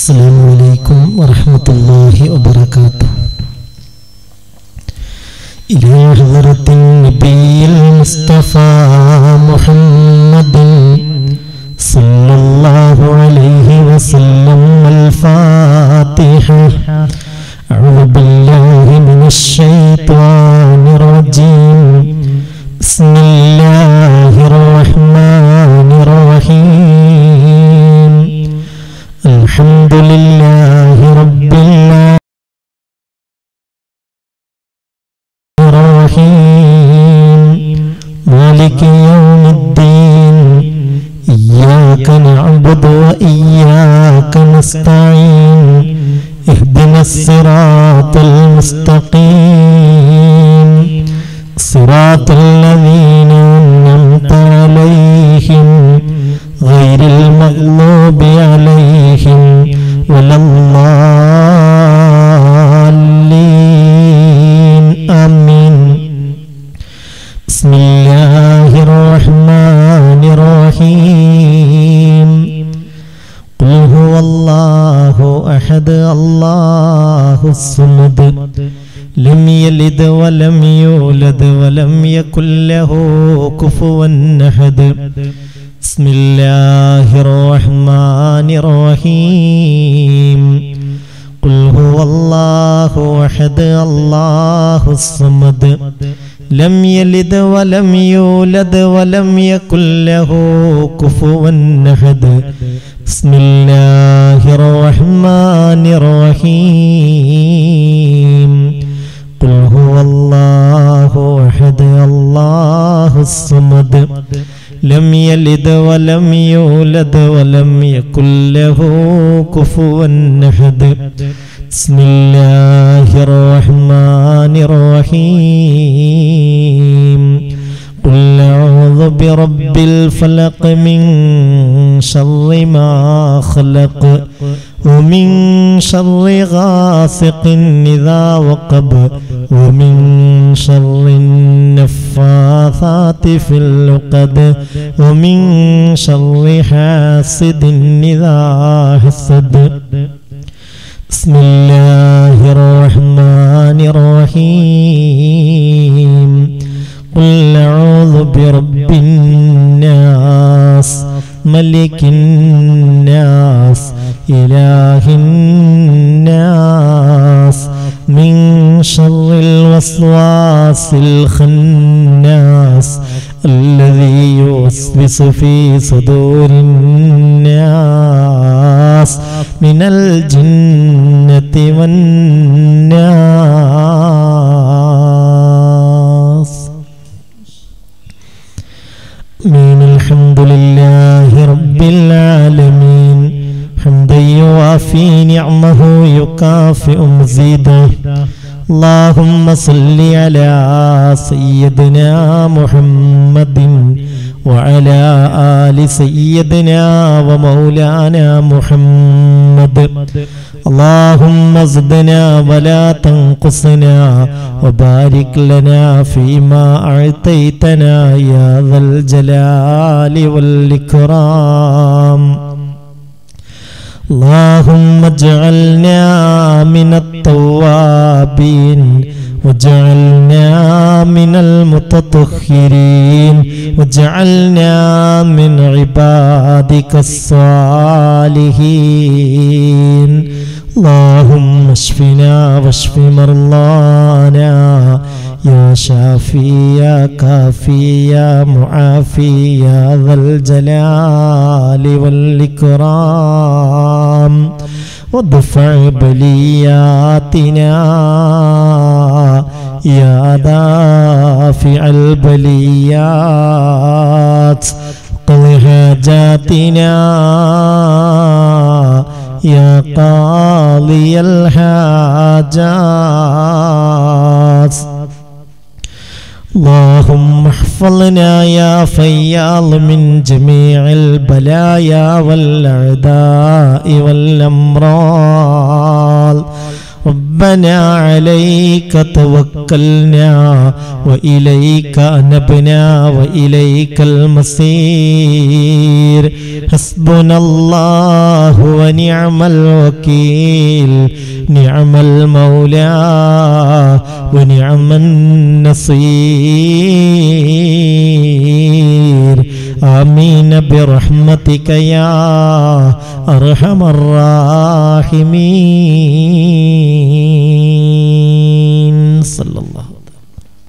السلام عليكم ورحمة الله وبركاته إلى حضرة النبي المصطفى محمد صلى الله عليه وسلم الفاتحة أعوذ بالله من الشيطان الرجيم بسم الله الرحمن الرحيم الحمد لله رب الرحيم مالك يوم الدين إياك نعبد وإياك نستعين اهدنا الصراط المستقيم صراط الذين أنعمت عليهم غير المغلوب عليهم ولا الضالين آمين بسم الله الرحمن الرحيم قل هو الله أحد الله الصمد لم يلد ولم يولد ولم يكن له كفوا أحد بسم الله الرحمن الرحيم قل هو الله أحد الله الصمد لم يلد ولم يولد ولم يكن له كفوا أحد بسم الله الرحمن الرحيم قل هو الله أحد الله الصمد لم يلد ولم يولد ولم يكن له كفوا أحد بسم الله الرحمن الرحيم قل أعوذ برب الفلق من شر ما خلق ومن شر غاسق إذا وقب ومن شر النفاثات في العقد ومن شر حاسد إذا حسد بسم الله الرحمن الرحيم قل أعوذ برب الناس ملك الناس إله الناس من شر الوسواس الخناس الذي يوسوس في صدور الناس من الجنة والناس من الحمد لله رب العالمين حمدا يوافي نعمه يكافئ مزيده اللهم صل على سيدنا محمد وعلى آل سيدنا ومولانا محمد اللهم زدنا ولا تنقصنا وبارك لنا فيما أعطيتنا يا ذا الجلال والإكرام اللهم اجعلنا من التوابين واجعلنا من المتطهرين واجعلنا من عبادك الصالحين اللهم اشفنا واشف مرضانا يا شافي يا كافي يا معافي يا ذا الجلال والإكرام وادفع بلياتنا يا دافع البليات قض حاجاتنا يا قاضي الحاجات اللهم احفظنا يا فياض من جميع البلايا والأعداء والأمراض ربنا عليك توكلنا وإليك أنبنا وإليك المصير حسبنا الله ونعم الوكيل نعم المولى ونعم النصير آمين برحمتك يا أرحم الراحمين صلى الله عليه وسلم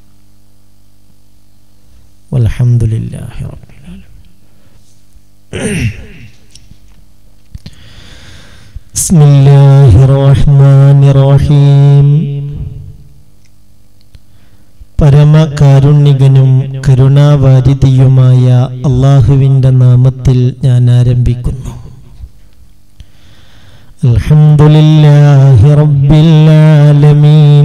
والحمد لله رب العالمين بسم الله الرحمن الرحيم പരമകാരുണ്യകനും കരുണാവാരിധിയുമായ അള്ളാഹുവിൻ്റെ നാമത്തിൽ ഞാൻ ആരംഭിക്കുന്നു അൽഹംദുലില്ലാഹി റബ്ബിൽ ആലമീൻ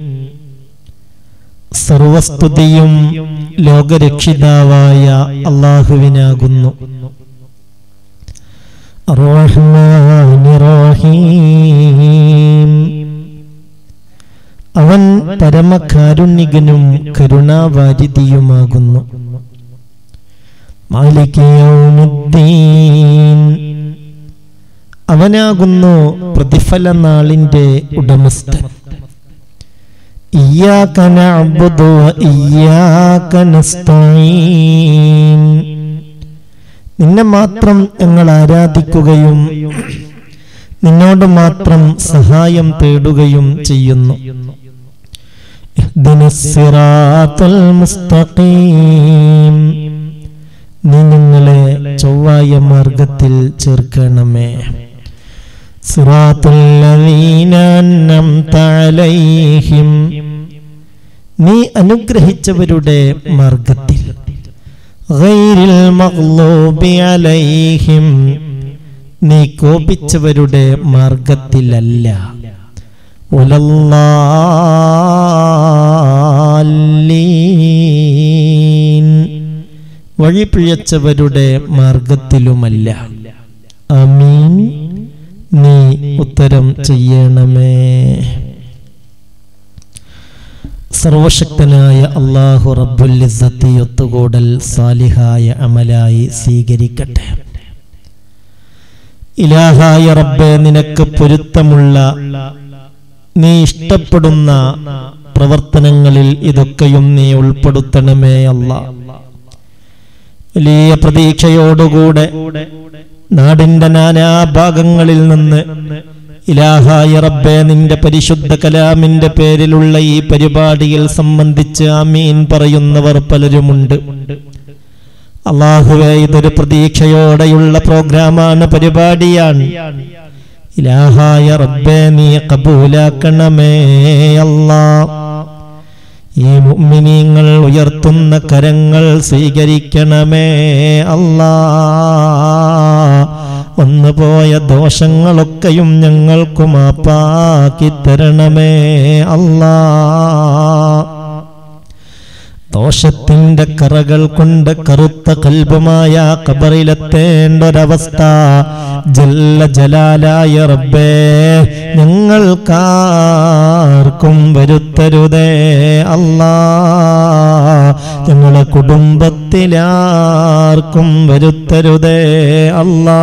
സർവസ്തുതിയും ലോകരക്ഷിതാവായ അള്ളാഹുവിനാകുന്നു റഹീം അവൻ പരമകാരുണ്യകനും കരുണാവാരിധിയുമാകുന്നു മാലികയൗമുദ്ദീൻ അവനാകുന്നു പ്രതിഫല നാളിന്റെ ഉടമസ്ഥൻ ഇയ്യാക നഅ്ബുദു വ ഇയ്യാക നസ്തഈൻ നിന്നെ മാത്രം ഞങ്ങൾ ആരാധിക്കുകയും നിന്നോട് മാത്രം സഹായം തേടുകയും ചെയ്യുന്നു ഇഹ്ദിനസ് സിറാത്തൽ മുസ്തഖീം നീ ഞങ്ങളെ ചൊവ്വായ മാർഗത്തിൽ ചേർക്കണമേ സിറാത്തുൽ ലദീന അൻഅംത അലൈഹിം നീ അനുഗ്രഹിച്ചവരുടെ മാർഗത്തിൽ ഗൈരിൽ മഗ്ലൂബി അലൈഹിം നീ കോപിച്ചവരുടെ മാർഗത്തിലല്ല ഉലല്ലാലീൻ വഴിപിഴച്ചവരുടെ മാർഗത്തിലുമല്ല അമീൻ നീ ഉത്തരം ചെയ്യണമേ സർവശക്തനായ അള്ളാഹു റബ്ബുല്ലിസത്തി ഒത്തുകൂടൽ സാലിഹായ അമലായി സ്വീകരിക്കട്ടെ ഇലാഹായ റബ്ബെ നിനക്ക് പൊരുത്തമുള്ള നീ ഇഷ്ടപ്പെടുന്ന പ്രവർത്തനങ്ങളിൽ ഇതൊക്കെയും നീ ഉൾപ്പെടുത്തണമേ അല്ല വലിയ പ്രതീക്ഷയോടുകൂടെ നാടിന്റെ നാനാഭാഗങ്ങളിൽ നിന്ന് ഇലാഹായ റബ്ബെ നിന്റെ പരിശുദ്ധ കലാമിന്റെ പേരിലുള്ള ഈ പരിപാടിയിൽ സംബന്ധിച്ച് ആമീൻ പറയുന്നവർ പലരുമുണ്ട് അള്ളാഹുവെ ഇതൊരു പ്രതീക്ഷയോടെയുള്ള പ്രോഗ്രാമാണ് പരിപാടിയാണ് ഇലാഹായ റബ്ബെ നീ കബൂലാക്കണമേ അല്ലാ ഈ മുഅ്മിനീങ്ങൾ ഉയർത്തുന്ന കരങ്ങൾ സ്വീകരിക്കണമേ അല്ലാ വന്നുപോയ ദോഷങ്ങളൊക്കെയും ഞങ്ങൾക്ക് മാപ്പാക്കി തരണമേ അല്ലാ ദോഷത്തിന്റെ കറകൾ കൊണ്ട് കറുത്ത കൽബമായ കബറിലെത്തേണ്ട ഒരവസ്ഥ ജല്ല ജലാലായ റബ്ബേ ഞങ്ങൾക്കാർക്കും വരുത്തരുതേ അല്ലാ ഞങ്ങളെ കുടുംബത്തിലാർക്കും വരുത്തരുതേ അല്ലാ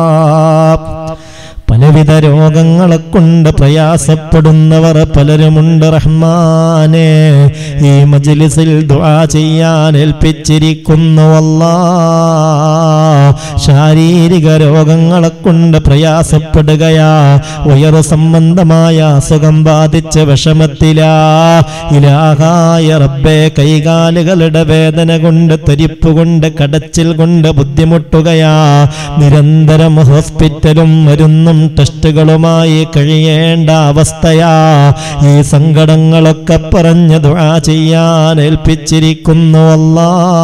പലവിധ രോഗങ്ങളെ കൊണ്ട് പ്രയാസപ്പെടുന്നവർ പലരുമുണ്ട് റഹ്മാനെ ഈ മജ്ലിസിൽ ദുആ ചെയ്യാൻ ഏൽപ്പിച്ചിരിക്കുന്നു അല്ലാ ശാരീരിക രോഗങ്ങളെ കൊണ്ട് പ്രയാസപ്പെടുകയാ വയറു സംബന്ധമായ അസുഖം ബാധിച്ച വിഷമത്തിലാ ഇലാഹായ റബ്ബെ കൈകാലുകളുടെ വേദന കൊണ്ട് തരിപ്പ് കൊണ്ട് കടച്ചിൽ കൊണ്ട് ബുദ്ധിമുട്ടുകയാ നിരന്തരം ഹോസ്പിറ്റലും മരുന്നും ടെസ്റ്റുകളുമായി കഴിയേണ്ട അവസ്ഥയാ ഈ സങ്കടങ്ങളൊക്കെ പറഞ്ഞ് ദുആ ചെയ്യാൻ ഏൽപ്പിച്ചിരിക്കുന്നു അല്ലാ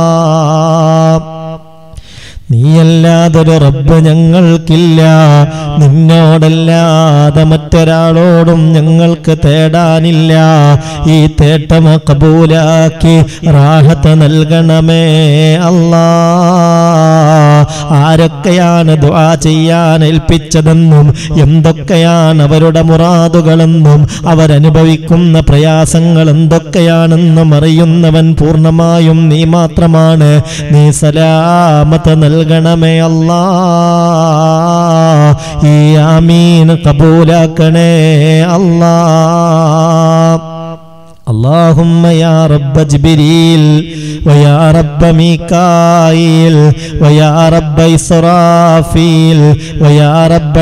നീയല്ലാതൊരു റബ്ബ് ഞങ്ങൾക്കില്ല നിന്നോടല്ലാതെ മറ്റൊരാളോടും ഞങ്ങൾക്ക് തേടാനില്ല ഈ തേട്ടമ കബൂലാക്കി റാഹത്ത് നൽകണമേ അല്ലാ ആരൊക്കെയാണ് ദുആ ചെയ്യാൻ ഏൽപ്പിച്ചതെന്നും എന്തൊക്കെയാണ് അവരുടെ മുറാദുകളെന്നും അവരനുഭവിക്കുന്ന പ്രയാസങ്ങൾ എന്തൊക്കെയാണെന്നും അറിയുന്നവൻ പൂർണ്ണമായും നീ മാത്രമാണ് നീ സലാമത്ത് നൽകണമേ അല്ലാ ഈ ആമീൻ കബൂലാക്കണേ അല്ലാ اللهم يا رب جبريل ويا رب ميكائيل ويا رب إسرافيل ويا رب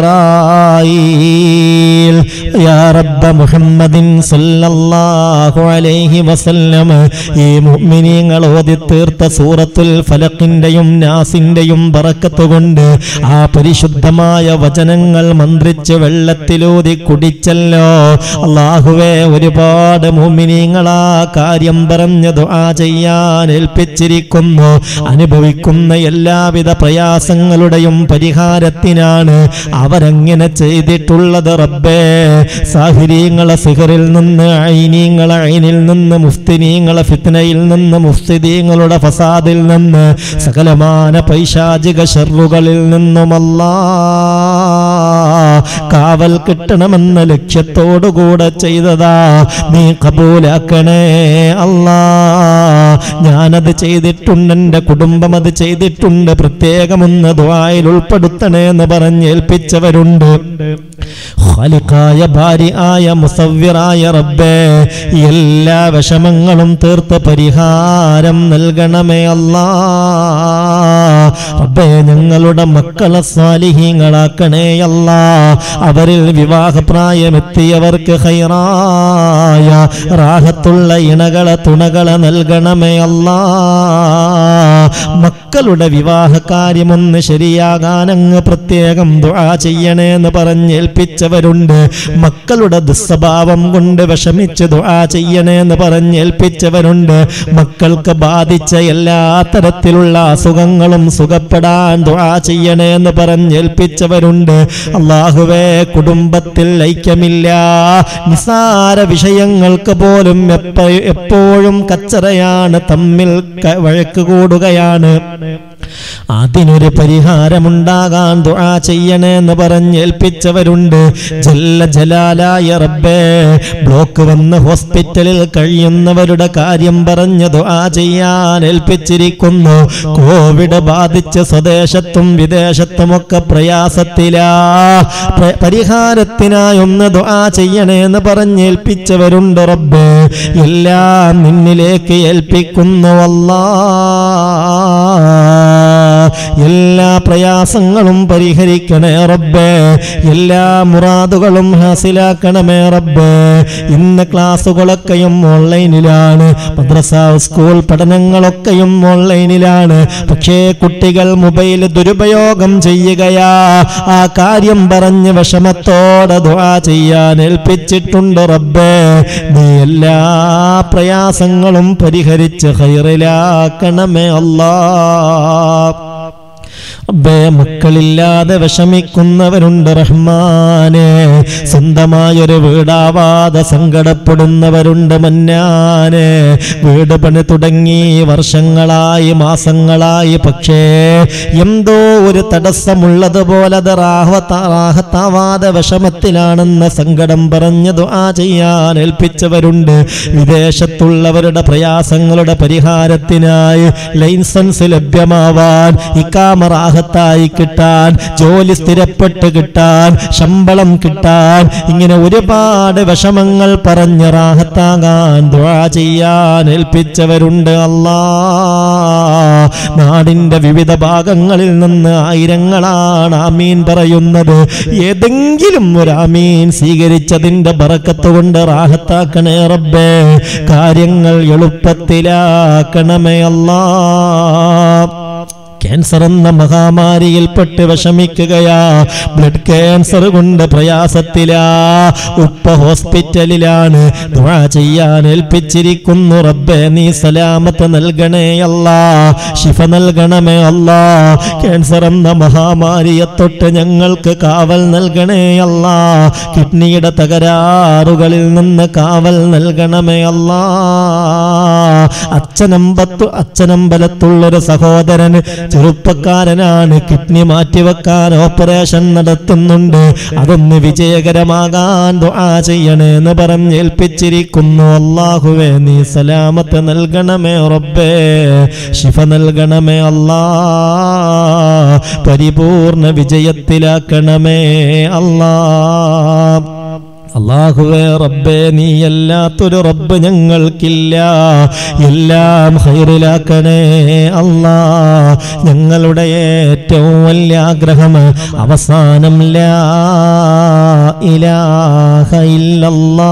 عزرائيل يا رب محمد صلى الله عليه وسلم ഈ മുഅ്മിനീങ്ങൾ ഓതി തീർത്ത സൂറത്തുൽ ഫലക്കിന്റെയും നാസിന്റെയും ബറക്കത്ത് കൊണ്ട് ആ പരിശുദ്ധമായ വചനങ്ങൾ മന്ത്രിച്ച് വെള്ളത്തിലൂതി കുടിച്ചല്ലോ അള്ളാഹുവേ ഒരുപാട് മുഅ്മിനീങ്ങളാ കാര്യം പറഞ്ഞ് ദുആ ചെയ്യാൻ ഏൽപ്പിച്ചിരിക്കുന്നു അനുഭവിക്കുന്ന എല്ലാവിധ പ്രയാസങ്ങളുടെയും പരിഹാരത്തിനാണ് അവരങ്ങനെ ചെയ്തിട്ടുള്ളത് റബ്ബേ സാഹിര്യങ്ങളെ സിഹറിൽ നിന്ന് ഐനീങ്ങളെ ഐനിൽ നിന്ന് മുഫ്തിനീങ്ങളെ ഫിത്നയിൽ നിന്ന് മുഫ്തിദീങ്ങളുടെ ഫസാദിൽ നിന്ന് സകലമാന പൈശാചിക ഷെറുകളിൽ നിന്നുമല്ലാ കാവൽ കിട്ടണമെന്ന ലക്ഷ്യത്തോടുകൂടെ ചെയ്തതാ നീ കബൂലാക്കണേ അല്ലാ ഞാനത് ചെയ്തിട്ടുണ്ട് എൻ്റെ കുടുംബം അത് ചെയ്തിട്ടുണ്ട് പ്രത്യേകമൊന്ന് ദ്വായിൽ ഉൾപ്പെടുത്തണേ എന്ന് പറഞ്ഞേൽപ്പിച്ചവരുണ്ട് ഖാലിഖായ ഭാര്യയായ മുസവ്വിറായ റബ്ബേ എല്ലാ വിഷമങ്ങളും തീർത്ത് പരിഹാരം നൽകണമേ അല്ലാ റബ്ബേ ഞങ്ങളുടെ മക്കളെ സ്വാലിഹീങ്ങളാക്കണേ അല്ലാ അവരിൽ വിവാഹപ്രായമെത്തിയവർക്ക് ഹൈറായ റാഹത്തുള്ള ഇണകളെ തുണകളെ നൽകണമേ അല്ലാ മക്കളുടെ വിവാഹ കാര്യമൊന്ന് ശരിയാകാൻ അങ്ങ് പ്രത്യേകം ദുആ ചെയ്യണേ എന്ന് പറഞ്ഞേൽപ്പിച്ചവരുണ്ട് മക്കളുടെ ദുസ്വഭാവം കൊണ്ട് വിഷമിച്ച് ദുആ ചെയ്യണേ എന്ന് പറഞ്ഞേൽപ്പിച്ചവരുണ്ട് മക്കൾക്ക് ബാധിച്ച എല്ലാ തരത്തിലുള്ള അസുഖങ്ങളും സുഖപ്പെടാൻ ദുആ ചെയ്യണേ എന്ന് പറഞ്ഞേൽപ്പിച്ചവരുണ്ട് അള്ളാഹുവേ കുടുംബത്തിൽ ഐക്യമില്ല നിസാര വിഷയങ്ങൾക്ക് പോലും എപ്പ എപ്പോഴും കച്ചറയാണ് തമ്മിൽ ക- വഴക്ക് കൂടുകയാണ് അതിനൊരു പരിഹാരമുണ്ടാകാൻ ദുആ ചെയ്യണേ എന്ന് പറഞ്ഞേൽപ്പിച്ചവരുണ്ട് ജല്ല ജലാലായ റബ്ബേ ബ്ലോക്ക് വന്ന് ഹോസ്പിറ്റലിൽ കഴിയുന്നവരുടെ കാര്യം പറഞ്ഞ് ദുആ ചെയ്യാൻ ഏൽപ്പിച്ചിരിക്കുന്നു കോവിഡ് ബാധിച്ച് സ്വദേശത്തും വിദേശത്തുമൊക്കെ പ്രയാസത്തിലാ പ്ര- പരിഹാരത്തിനായി ഒന്ന് ദുആ ചെയ്യണേ എന്ന് പറഞ്ഞേൽപ്പിച്ചവരുണ്ട് റബ്ബേ എല്ലാം നിന്നിലേക്ക് ഏൽപ്പിക്കുന്നു അല്ലാ എല്ലാ പ്രയാസങ്ങളും പരിഹരിക്കണേ റബ്ബേ എല്ലാ മുറാദുകളും ഹാസിലാക്കണമേ റബ്ബേ ഇന്ന് ക്ലാസ്സുകളൊക്കെയും ഓൺലൈനിലാണ് മദ്രസ സ്കൂൾ പഠനങ്ങളൊക്കെയും ഓൺലൈനിലാണ് പക്ഷേ കുട്ടികൾ മൊബൈൽ ദുരുപയോഗം ചെയ്യുകയാ ആ കാര്യം പറഞ്ഞ് വിഷമത്തോടെ ദുആ ചെയ്യാൻ ഏൽപ്പിച്ചിട്ടുണ്ട് റബ്ബേ നീ എല്ലാ പ്രയാസങ്ങളും പരിഹരിച്ച് ഹൈറിലാക്കണമേ അല്ലാ റബ്ബേ മക്കളില്ലാതെ വിഷമിക്കുന്നവരുണ്ട് റഹ്മാനെ സ്വന്തമായൊരു വീടാവാതെ സങ്കടപ്പെടുന്നവരുണ്ട് മന്നാനെ വീട് പണി തുടങ്ങി വർഷങ്ങളായി മാസങ്ങളായി പക്ഷേ എന്തോ ഒരു തടസ്സമുള്ളതുപോലെ അത് റാഹത്ത റാഹത്താവാതെ വിഷമത്തിലാണെന്ന സങ്കടം പറഞ്ഞ് ദുആ ചെയ്യാൻ ഏൽപ്പിച്ചവരുണ്ട് വിദേശത്തുള്ളവരുടെ പ്രയാസങ്ങളുടെ പരിഹാരത്തിനായി ലൈസൻസ് ലഭ്യമാവാൻ ഇക്കാമ റാഹത്തായി കിട്ടാൻ ജോലി സ്ഥിരപ്പെട്ട് കിട്ടാൻ ശമ്പളം കിട്ടാൻ ഇങ്ങനെ ഒരുപാട് വിഷമങ്ങൾ പറഞ്ഞ് റാഹത്താകാൻ ദുആ ചെയ്യാൻ ഏൽപ്പിച്ചവരുണ്ട് അല്ലാ നാടിന്റെ വിവിധ ഭാഗങ്ങളിൽ നിന്ന് ആയിരങ്ങളാണ് ആമീൻ പറയുന്നത് ഏതെങ്കിലും ഒരു ആമീൻ സ്വീകരിച്ചതിന്റെ ബറക്കത്ത് കൊണ്ട് റാഹത്താക്കണേ റബ്ബേ കാര്യങ്ങൾ എളുപ്പത്തിലാക്കണമേ അല്ലാ ക്യാൻസർ എന്ന മഹാമാരിയിൽപ്പെട്ട് വിഷമിക്കുകയാ ബ്ലഡ് ക്യാൻസർ കൊണ്ട് പ്രയാസത്തിലാ ഉപ്പ ഹോസ്പിറ്റലിലാണ് ദുആ ചെയ്യാൻ ഏൽപ്പിച്ചിരിക്കുന്നു റബ്ബേ നീ സലാമത്ത് നൽകണേ അല്ലാ ശിഫ നൽകണമേ അല്ലാ ക്യാൻസർ എന്ന മഹാമാരിയെ തൊട്ട് ഞങ്ങൾക്ക് കാവൽ നൽകണേ അല്ലാ കിഡ്നിയുടെ തകരാറുകളിൽ നിന്ന് കാവൽ നൽകണമേ അല്ലാ അച്ഛനമ്പത്തു അച്ഛനമ്പലത്തുള്ളൊരു സഹോദരന് ചെറുപ്പക്കാരനാണ് കിഡ്നി മാറ്റിവെക്കാൻ ഓപ്പറേഷൻ നടത്തുന്നുണ്ട് അതൊന്ന് വിജയകരമാകാൻ ദുആ ചെയ്യണേ എന്ന് പറഞ്ഞേൽപ്പിച്ചിരിക്കുന്നു അള്ളാഹുവേ നീ സലാമത്ത് നൽകണമേ റബ്ബേ ശിഫ നൽകണമേ അല്ലാ പരിപൂർണ വിജയത്തിലാക്കണമേ അല്ലാ അള്ളാഹുവേ റബ്ബേ നീ അല്ലാത്തൊരു റബ്ബ് ഞങ്ങൾക്കില്ല എല്ലാം ഹൈറിലാക്കണേ അല്ലാ ഞങ്ങളുടെ ഏറ്റവും വലിയ ആഗ്രഹം അവസാനം ലാ ഇലാഹ ഇല്ലല്ലാ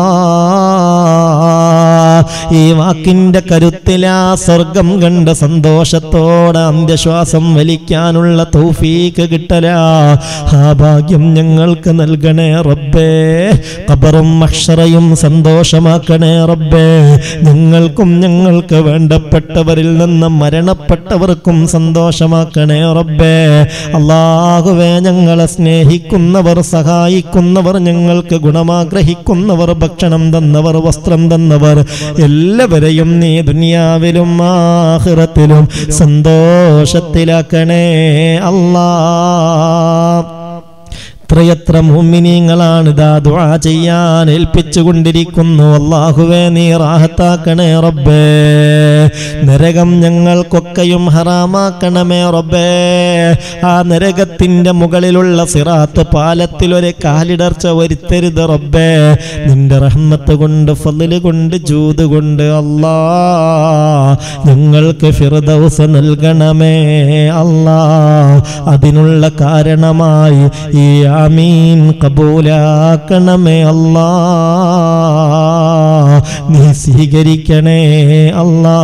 ഈ വാക്കിന്റെ കരുത്തിലാ സ്വർഗം കണ്ട സന്തോഷത്തോടെ അന്ത്യശ്വാസം വലിക്കാനുള്ള തൗഫീക്ക് കിട്ടലാ ആ ഭാഗ്യം ഞങ്ങൾക്ക് നൽകണേ റബ്ബേ ഖബറും മഹ്ഷറയും സന്തോഷമാക്കണേ റബ്ബേ ഞങ്ങൾക്കും ഞങ്ങൾക്ക് വേണ്ടപ്പെട്ടവരിൽ നിന്ന് മരണപ്പെട്ടവർക്കും സന്തോഷമാക്കണേ റബ്ബേ അള്ളാഹുവേ ഞങ്ങളെ സ്നേഹിക്കുന്നവർ സഹായിക്കുന്നവർ ഞങ്ങൾക്ക് ഗുണമാഗ്രഹിക്കുന്നവർ ഭക്ഷണം തന്നവർ വസ്ത്രം തന്നവർ എല്ലാവരെയും നീ ദുനിയാവിലും ആഹിറത്തിലും സന്തോഷത്തിലാക്കണേ അല്ലാ എത്രയെത്ര മുഅ്മിനീങ്ങളാണ് ഇതാ ദുആ ചെയ്യാൻ ഏൽപ്പിച്ചുകൊണ്ടിരിക്കുന്നു അല്ലാഹുവേ നീ റാഹത്താക്കണേ റബ്ബേ നരകം ഞങ്ങൾക്കൊക്കെയും ഹറാമാക്കണമേ റബ്ബേ ആ നരകത്തിന്റെ മുകളിലുള്ള സിറാത്ത് പാലത്തിൽ ഒരു കാലിടർച്ച വരുത്തരുത് റബ്ബേ നിന്റെ റഹ്മത്ത് കൊണ്ട് ഫضല് കൊണ്ട് ജൂത് കൊണ്ട് അല്ലാ ഞങ്ങൾക്ക് ഫിർദൗസ് നൽകണമേ അല്ലാ അതിനുള്ള കാരണമായി ഈ ആമീൻ കബൂലാക്കണമേ അല്ലാ നീ സ്വീകരിക്കണേ അല്ലാ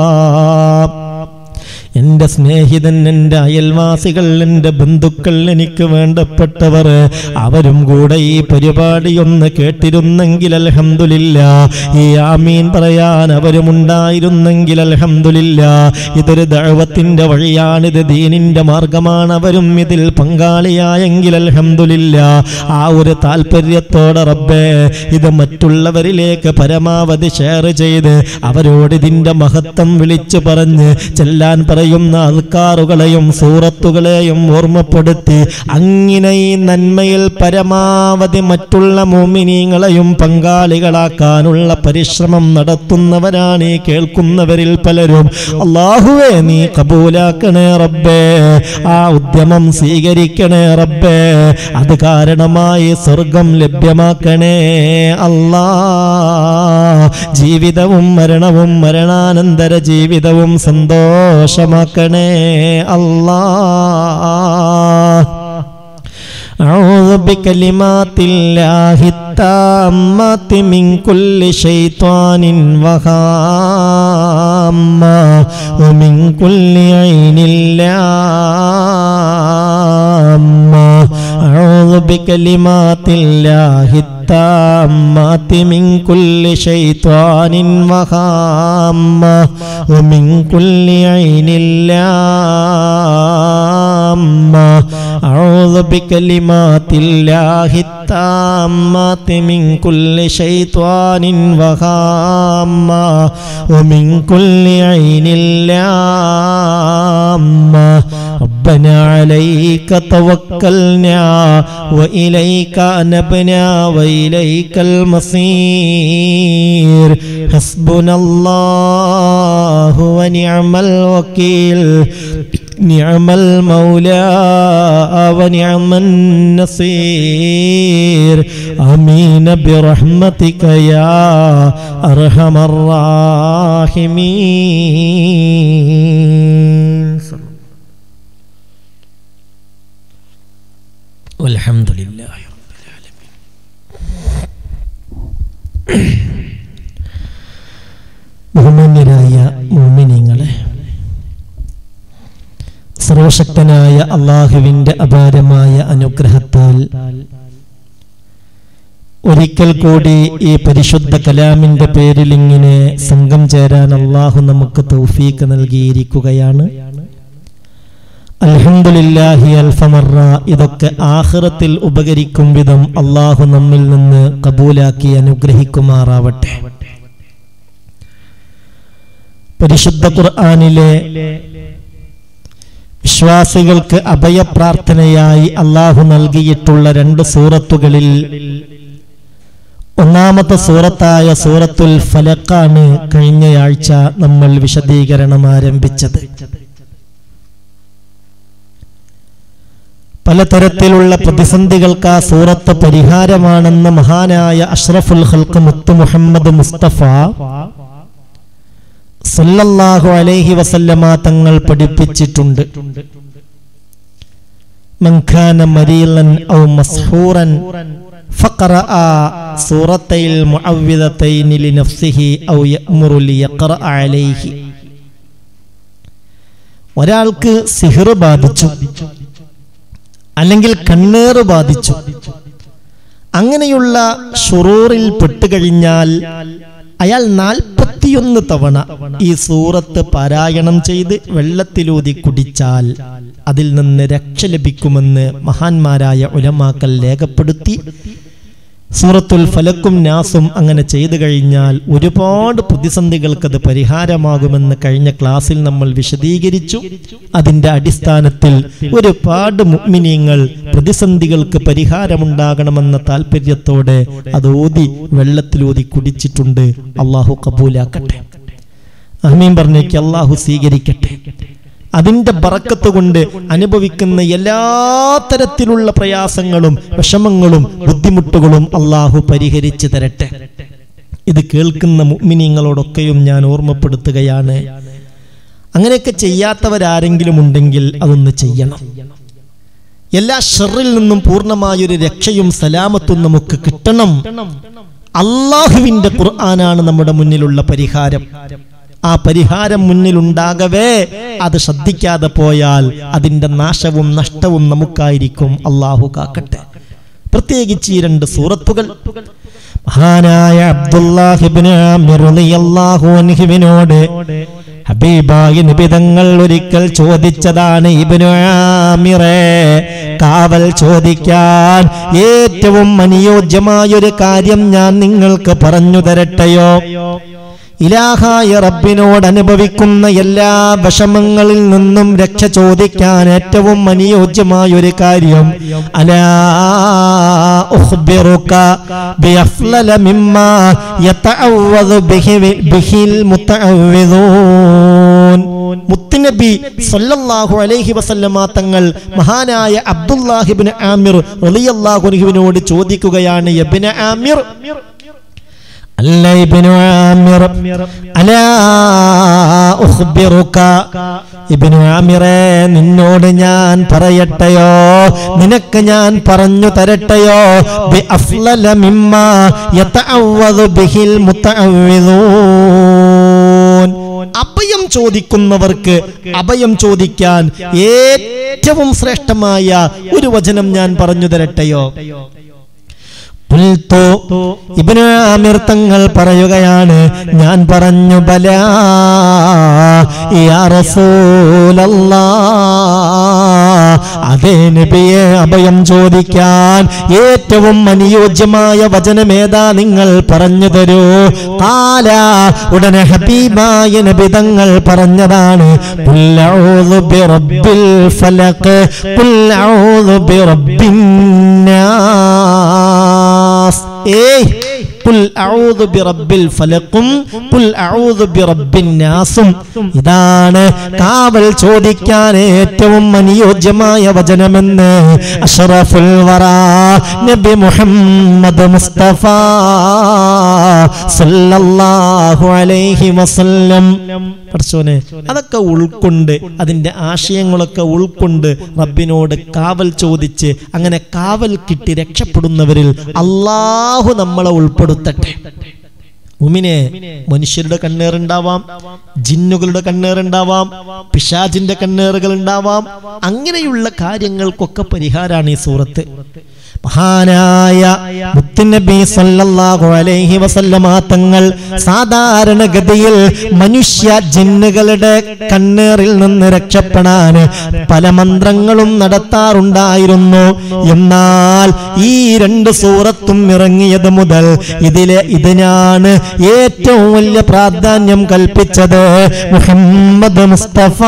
എൻ്റെ സ്നേഹിതൻ എൻ്റെ അയൽവാസികൾ എൻ്റെ ബന്ധുക്കൾ എനിക്ക് വേണ്ടപ്പെട്ടവർ അവരും കൂടെ ഈ പരിപാടി ഒന്ന് കേട്ടിരുന്നെങ്കിൽ അൽഹംദുലില്ല ഈ ആമീൻ പറയാൻ അവരുമുണ്ടായിരുന്നെങ്കിൽ അൽഹംദുലില്ല ഇതൊരു ദഴവത്തിൻ്റെ വഴിയാണിത് ദീനിൻ്റെ മാർഗമാണ് അവരും ഇതിൽ പങ്കാളിയായെങ്കിൽ അൽഹംദുലില്ല ആ ഒരു താല്പര്യത്തോടെ റബ്ബേ ഇത് മറ്റുള്ളവരിലേക്ക് പരമാവധി ഷെയർ ചെയ്ത് അവരോട് ഇതിൻ്റെ മഹത്വം വിളിച്ചു പറഞ്ഞ് ചെല്ലാൻ പറയുന്ന അൽക്കാറുകളെയും സൂറത്തുകളെയും ഓർമ്മപ്പെടുത്തി അങ്ങനെ ഈ നന്മയിൽ പരമാവധി മറ്റുള്ള മോമിനീങ്ങളെയും പങ്കാളികളാക്കാനുള്ള പരിശ്രമം നടത്തുന്നവരാണ് ഈ കേൾക്കുന്നവരിൽ പലരും അള്ളാഹുവേ നീ കബൂലാക്കണേ റബ്ബേ ആ ഉദ്യമം സ്വീകരിക്കണേ റബ്ബേ അത് കാരണമായി സ്വർഗം ലഭ്യമാക്കണേ അല്ലാ ജീവിതവും മരണവും മരണാനന്തര ജീവിതവും സന്തോഷമാക്കണേ അല്ലാ أعوذ بكلمات الله التامات من كل شيطان وهامة ومن كل عين لامة أعوذ بكلمات الله التامات من كل شيطان وهامة ومن كل عين لامة أعوذ بكلمات الله التامات من كل شيطان وهامة ومن كل عين لامة ربنا عليك توكلنا وإليك أنبنا وإليك المصير حسبنا الله ونعم الوكيل نعم المولى ونعم النصير آمين برحمتك يا أرحم الراحمين والحمد لله رب العالمين ബഹുമാന്യരായ മോമിനിങ്ങളെ സർവശക്തനായ അള്ളാഹുവിൻ്റെ അപാരമായ അനുഗ്രഹത്താൽ ഒരിക്കൽ കൂടി ഈ പരിശുദ്ധ കലാമിന്റെ പേരിൽ ഇങ്ങനെ സംഘം ചേരാൻ അള്ളാഹു നമുക്ക് തൗഫീക്ക് നൽകിയിരിക്കുകയാണ് അൽഹംദുലില്ലാഹി അൽഫമറ ഇതൊക്കെ ആഖിറത്തിൽ ഉപകരിക്കും വിധം അള്ളാഹു നമ്മിൽ നിന്ന് കബൂലാക്കി അനുഗ്രഹിക്കുമാറാവട്ടെ പരിശുദ്ധ ഖുർആനിലെ വിശ്വാസികൾക്ക് അഭയപ്രാർത്ഥനയായി അള്ളാഹു നൽകിയിട്ടുള്ള രണ്ട് സൂറത്തുകളിൽ ഒന്നാമത്തെ സൂറത്തായ സൂറത്തുൽ ഫലക്കാണ് കഴിഞ്ഞയാഴ്ച നമ്മൾ വിശദീകരണം ആരംഭിച്ചത് പലതരത്തിലുള്ള പ്രതിസന്ധികൾക്ക് ആ സൂറത്ത് പരിഹാരമാണെന്ന് മഹാനായ അഷ്റഫുൽ ഹൽക്ക് മുത്തു മുഹമ്മദ് മുസ്തഫ സല്ലല്ലാഹു അലൈഹി വസല്ലമ തങ്ങൾ പഠിപ്പിച്ചിട്ടുണ്ട് മൻഖാന മരീലൻ ഔ മസ്ഹൂറൻ فقرأ سورتي المعوذتين لنفسه أو يأمر ليقرأ عليه ഒരാൾക്ക് സിഹിർ ബാധിച്ചു അല്ലെങ്കിൽ കണ്ണേറ് ബാധിച്ചു അങ്ങനെയുള്ള ഷുറൂറിൽ പെട്ടുകഴിഞ്ഞാൽ അയാൾ നാൽപ്പത്തിയൊന്ന് തവണ ഈ സൂറത്ത് പാരായണം ചെയ്ത് വെള്ളത്തിലൂതി കുടിച്ചാൽ അതിൽ നിന്ന് രക്ഷ ലഭിക്കുമെന്ന് മഹാന്മാരായ ഉലമാക്കൽ രേഖപ്പെടുത്തി സൂറത്തുൽ ഫലക്കും നാസും അങ്ങനെ ചെയ്തു കഴിഞ്ഞാൽ ഒരുപാട് പ്രതിസന്ധികൾക്കത് പരിഹാരമാകുമെന്ന് കഴിഞ്ഞ ക്ലാസ്സിൽ നമ്മൾ വിശദീകരിച്ചു അതിന്റെ അടിസ്ഥാനത്തിൽ ഒരുപാട് മുഗ്മിനീങ്ങൾ പ്രതിസന്ധികൾക്ക് പരിഹാരമുണ്ടാകണമെന്ന താല്പര്യത്തോടെ അത് ഓതി വെള്ളത്തിലൂതി കുടിച്ചിട്ടുണ്ട് അള്ളാഹു കബൂലാക്കട്ടെ അഹ്മീൻ പറഞ്ഞേക്ക് അള്ളാഹു സ്വീകരിക്കട്ടെ അതിന്റെ ബറക്കത്ത് കൊണ്ട് അനുഭവിക്കുന്ന എല്ലാ തരത്തിലുള്ള പ്രയാസങ്ങളും വിഷമങ്ങളും ബുദ്ധിമുട്ടുകളും അള്ളാഹു പരിഹരിച്ചു തരട്ടെ ഇത് കേൾക്കുന്ന മുഗ്മിനീങ്ങളോടൊക്കെയും ഞാൻ ഓർമ്മപ്പെടുത്തുകയാണ് അങ്ങനെയൊക്കെ ചെയ്യാത്തവരാരെങ്കിലും ഉണ്ടെങ്കിൽ അതൊന്ന് ചെയ്യണം എല്ലാ ഷെറിൽ നിന്നും പൂർണ്ണമായൊരു രക്ഷയും സലാമത്തും നമുക്ക് കിട്ടണം അള്ളാഹുവിന്റെ ഖുർആനാണ് നമ്മുടെ മുന്നിലുള്ള പരിഹാരം ആ പരിഹാരം മുന്നിലുണ്ടാകവേ അത് ശ്രദ്ധിക്കാതെ പോയാൽ അതിന്റെ നാശവും നഷ്ടവും നമുക്കായിരിക്കും അള്ളാഹു കാക്കട്ടെ പ്രത്യേകിച്ച് ഈ രണ്ട് സൂറത്തുകൾ മഹാനായ അബ്ദുല്ലാഹിബ്നു ആമിർ റളിയല്ലാഹു അൻഹുവിനോട് ഹബീബായ നിബിതങ്ങൾ ഒരിക്കൽ ചോദിച്ചതാണ് ഇബ്നു ആമിറെ കാവൽ ചോദിക്കാൻ ഏറ്റവും അനുയോജ്യമായ ഒരു കാര്യം ഞാൻ നിങ്ങൾക്ക് പറഞ്ഞു തരട്ടെയോ ഇലാഹായ റബ്ബിനോട് അനുഭവിക്കുന്ന എല്ലാ വിഷമങ്ങളിൽ നിന്നും രക്ഷ ചോദിക്കാൻ ഏറ്റവും അനുയോജ്യമായ ഒരു കാര്യം അലാ ഉഖ്ബിറുക ബിഅഫ്ലല മിമ്മാ യതഅവ്വദു ബിഹി ബിഹിൽ മുതഅവ്വിദൂൻ മുത്തുനബി സല്ലല്ലാഹു അലൈഹി വസല്ലമ തങ്ങൾ മഹാനായ അബ്ദുല്ലാഹിബ്നു ആമിർ റളിയല്ലാഹു അൻഹുവിനോട് ചോദിക്കുകയാണ് യബ്ന ആമിർ അല്ല ഇബ്നു ആമിർ അലാ ഉഖ്ബിറുക ഇബ്നു ആമിറേ നിന്നോട് ഞാൻ പറയട്ടെയോ നിനക്ക് ഞാൻ പറഞ്ഞു തരട്ടെയോ ബി അഫ്ലല മിമ്മാ യതഅവ്വദു ബിഹിൽ മുതഅവ്വിദൂൻ അഭയം ചോദിക്കുന്നവർക്ക് അഭയം ചോദിക്കാൻ ഏറ്റവും ശ്രേഷ്ഠമായ ഒരു വചനം ഞാൻ പറഞ്ഞു തരട്ടെയോ ഖുൽതു ഇബ്നു ആമിർ തങ്ങൾ പറയുകയാണ് ഞാൻ പറഞ്ഞു ബലാ യാ റസൂലല്ലാ അതേ നബിയെ അഭയം ചോദിക്കാൻ ഏറ്റവും അനുയോജ്യമായ വചനമേതാ നിങ്ങൾ പറഞ്ഞു തരൂ കാല ഉടനെ ഹബീബായ നബി തങ്ങൾ പറഞ്ഞതാണ് ഖുൽ അഊദു ബിറബ്ബിൽ ഫലഖ് ഖുൽ അഊദു ബിറബ്ബിൻ നാസ് ഏയ് ഖുൽ അഊദു ബിറബ്ബിൽ ഫലഖും ഖുൽ അഊദു ബിറബ്ബിൻ നാസും ഇതാണ് കാവൽ ചോദിക്കാൻ ഏറ്റവും അനുയോജ്യമായ വചനമെന്ന് അഷ്റഫുൽ വറാ നബി മുഹമ്മദ് മുസ്തഫ സല്ലല്ലാഹു അലൈഹി വസല്ലം പഠിച്ചോനെ അതൊക്കെ ഉൾക്കൊണ്ട് അതിന്റെ ആശയങ്ങളൊക്കെ ഉൾക്കൊണ്ട് റബ്ബിനോട് കാവൽ ചോദിച്ച് അങ്ങനെ കാവൽ കിട്ടി രക്ഷപ്പെടുന്നവരിൽ അള്ളാഹു നമ്മളെ ഉൾപ്പെടുത്തട്ടെ ഉമിനെ മനുഷ്യരുടെ കണ്ണേറുണ്ടാവാം ജിന്നുകളുടെ കണ്ണേറുണ്ടാവാം പിശാജിന്റെ കണ്ണേറുകൾ ഉണ്ടാവാം അങ്ങനെയുള്ള കാര്യങ്ങൾക്കൊക്കെ പരിഹാരമാണ് ഈ സൂറത്ത് മഹാനായ മുത്തുനബി സല്ലല്ലാഹു അലൈഹി വസല്ലമ തങ്ങൾ സാധാരണഗതിയിൽ മനുഷ്യ ജിന്നുകളുടെ കണ്ണേറിൽ നിന്ന് രക്ഷപ്പെടാൻ പല മന്ത്രങ്ങളും നടത്താറുണ്ടായിരുന്നു എന്നാൽ ഈ രണ്ട് സൂറത്തും ഇറങ്ങിയത് മുതൽ ഇതിലെ ഇതിനാണ് ഏറ്റവും വലിയ പ്രാധാന്യം കൽപ്പിച്ചത് മുഹമ്മദ് മുസ്തഫ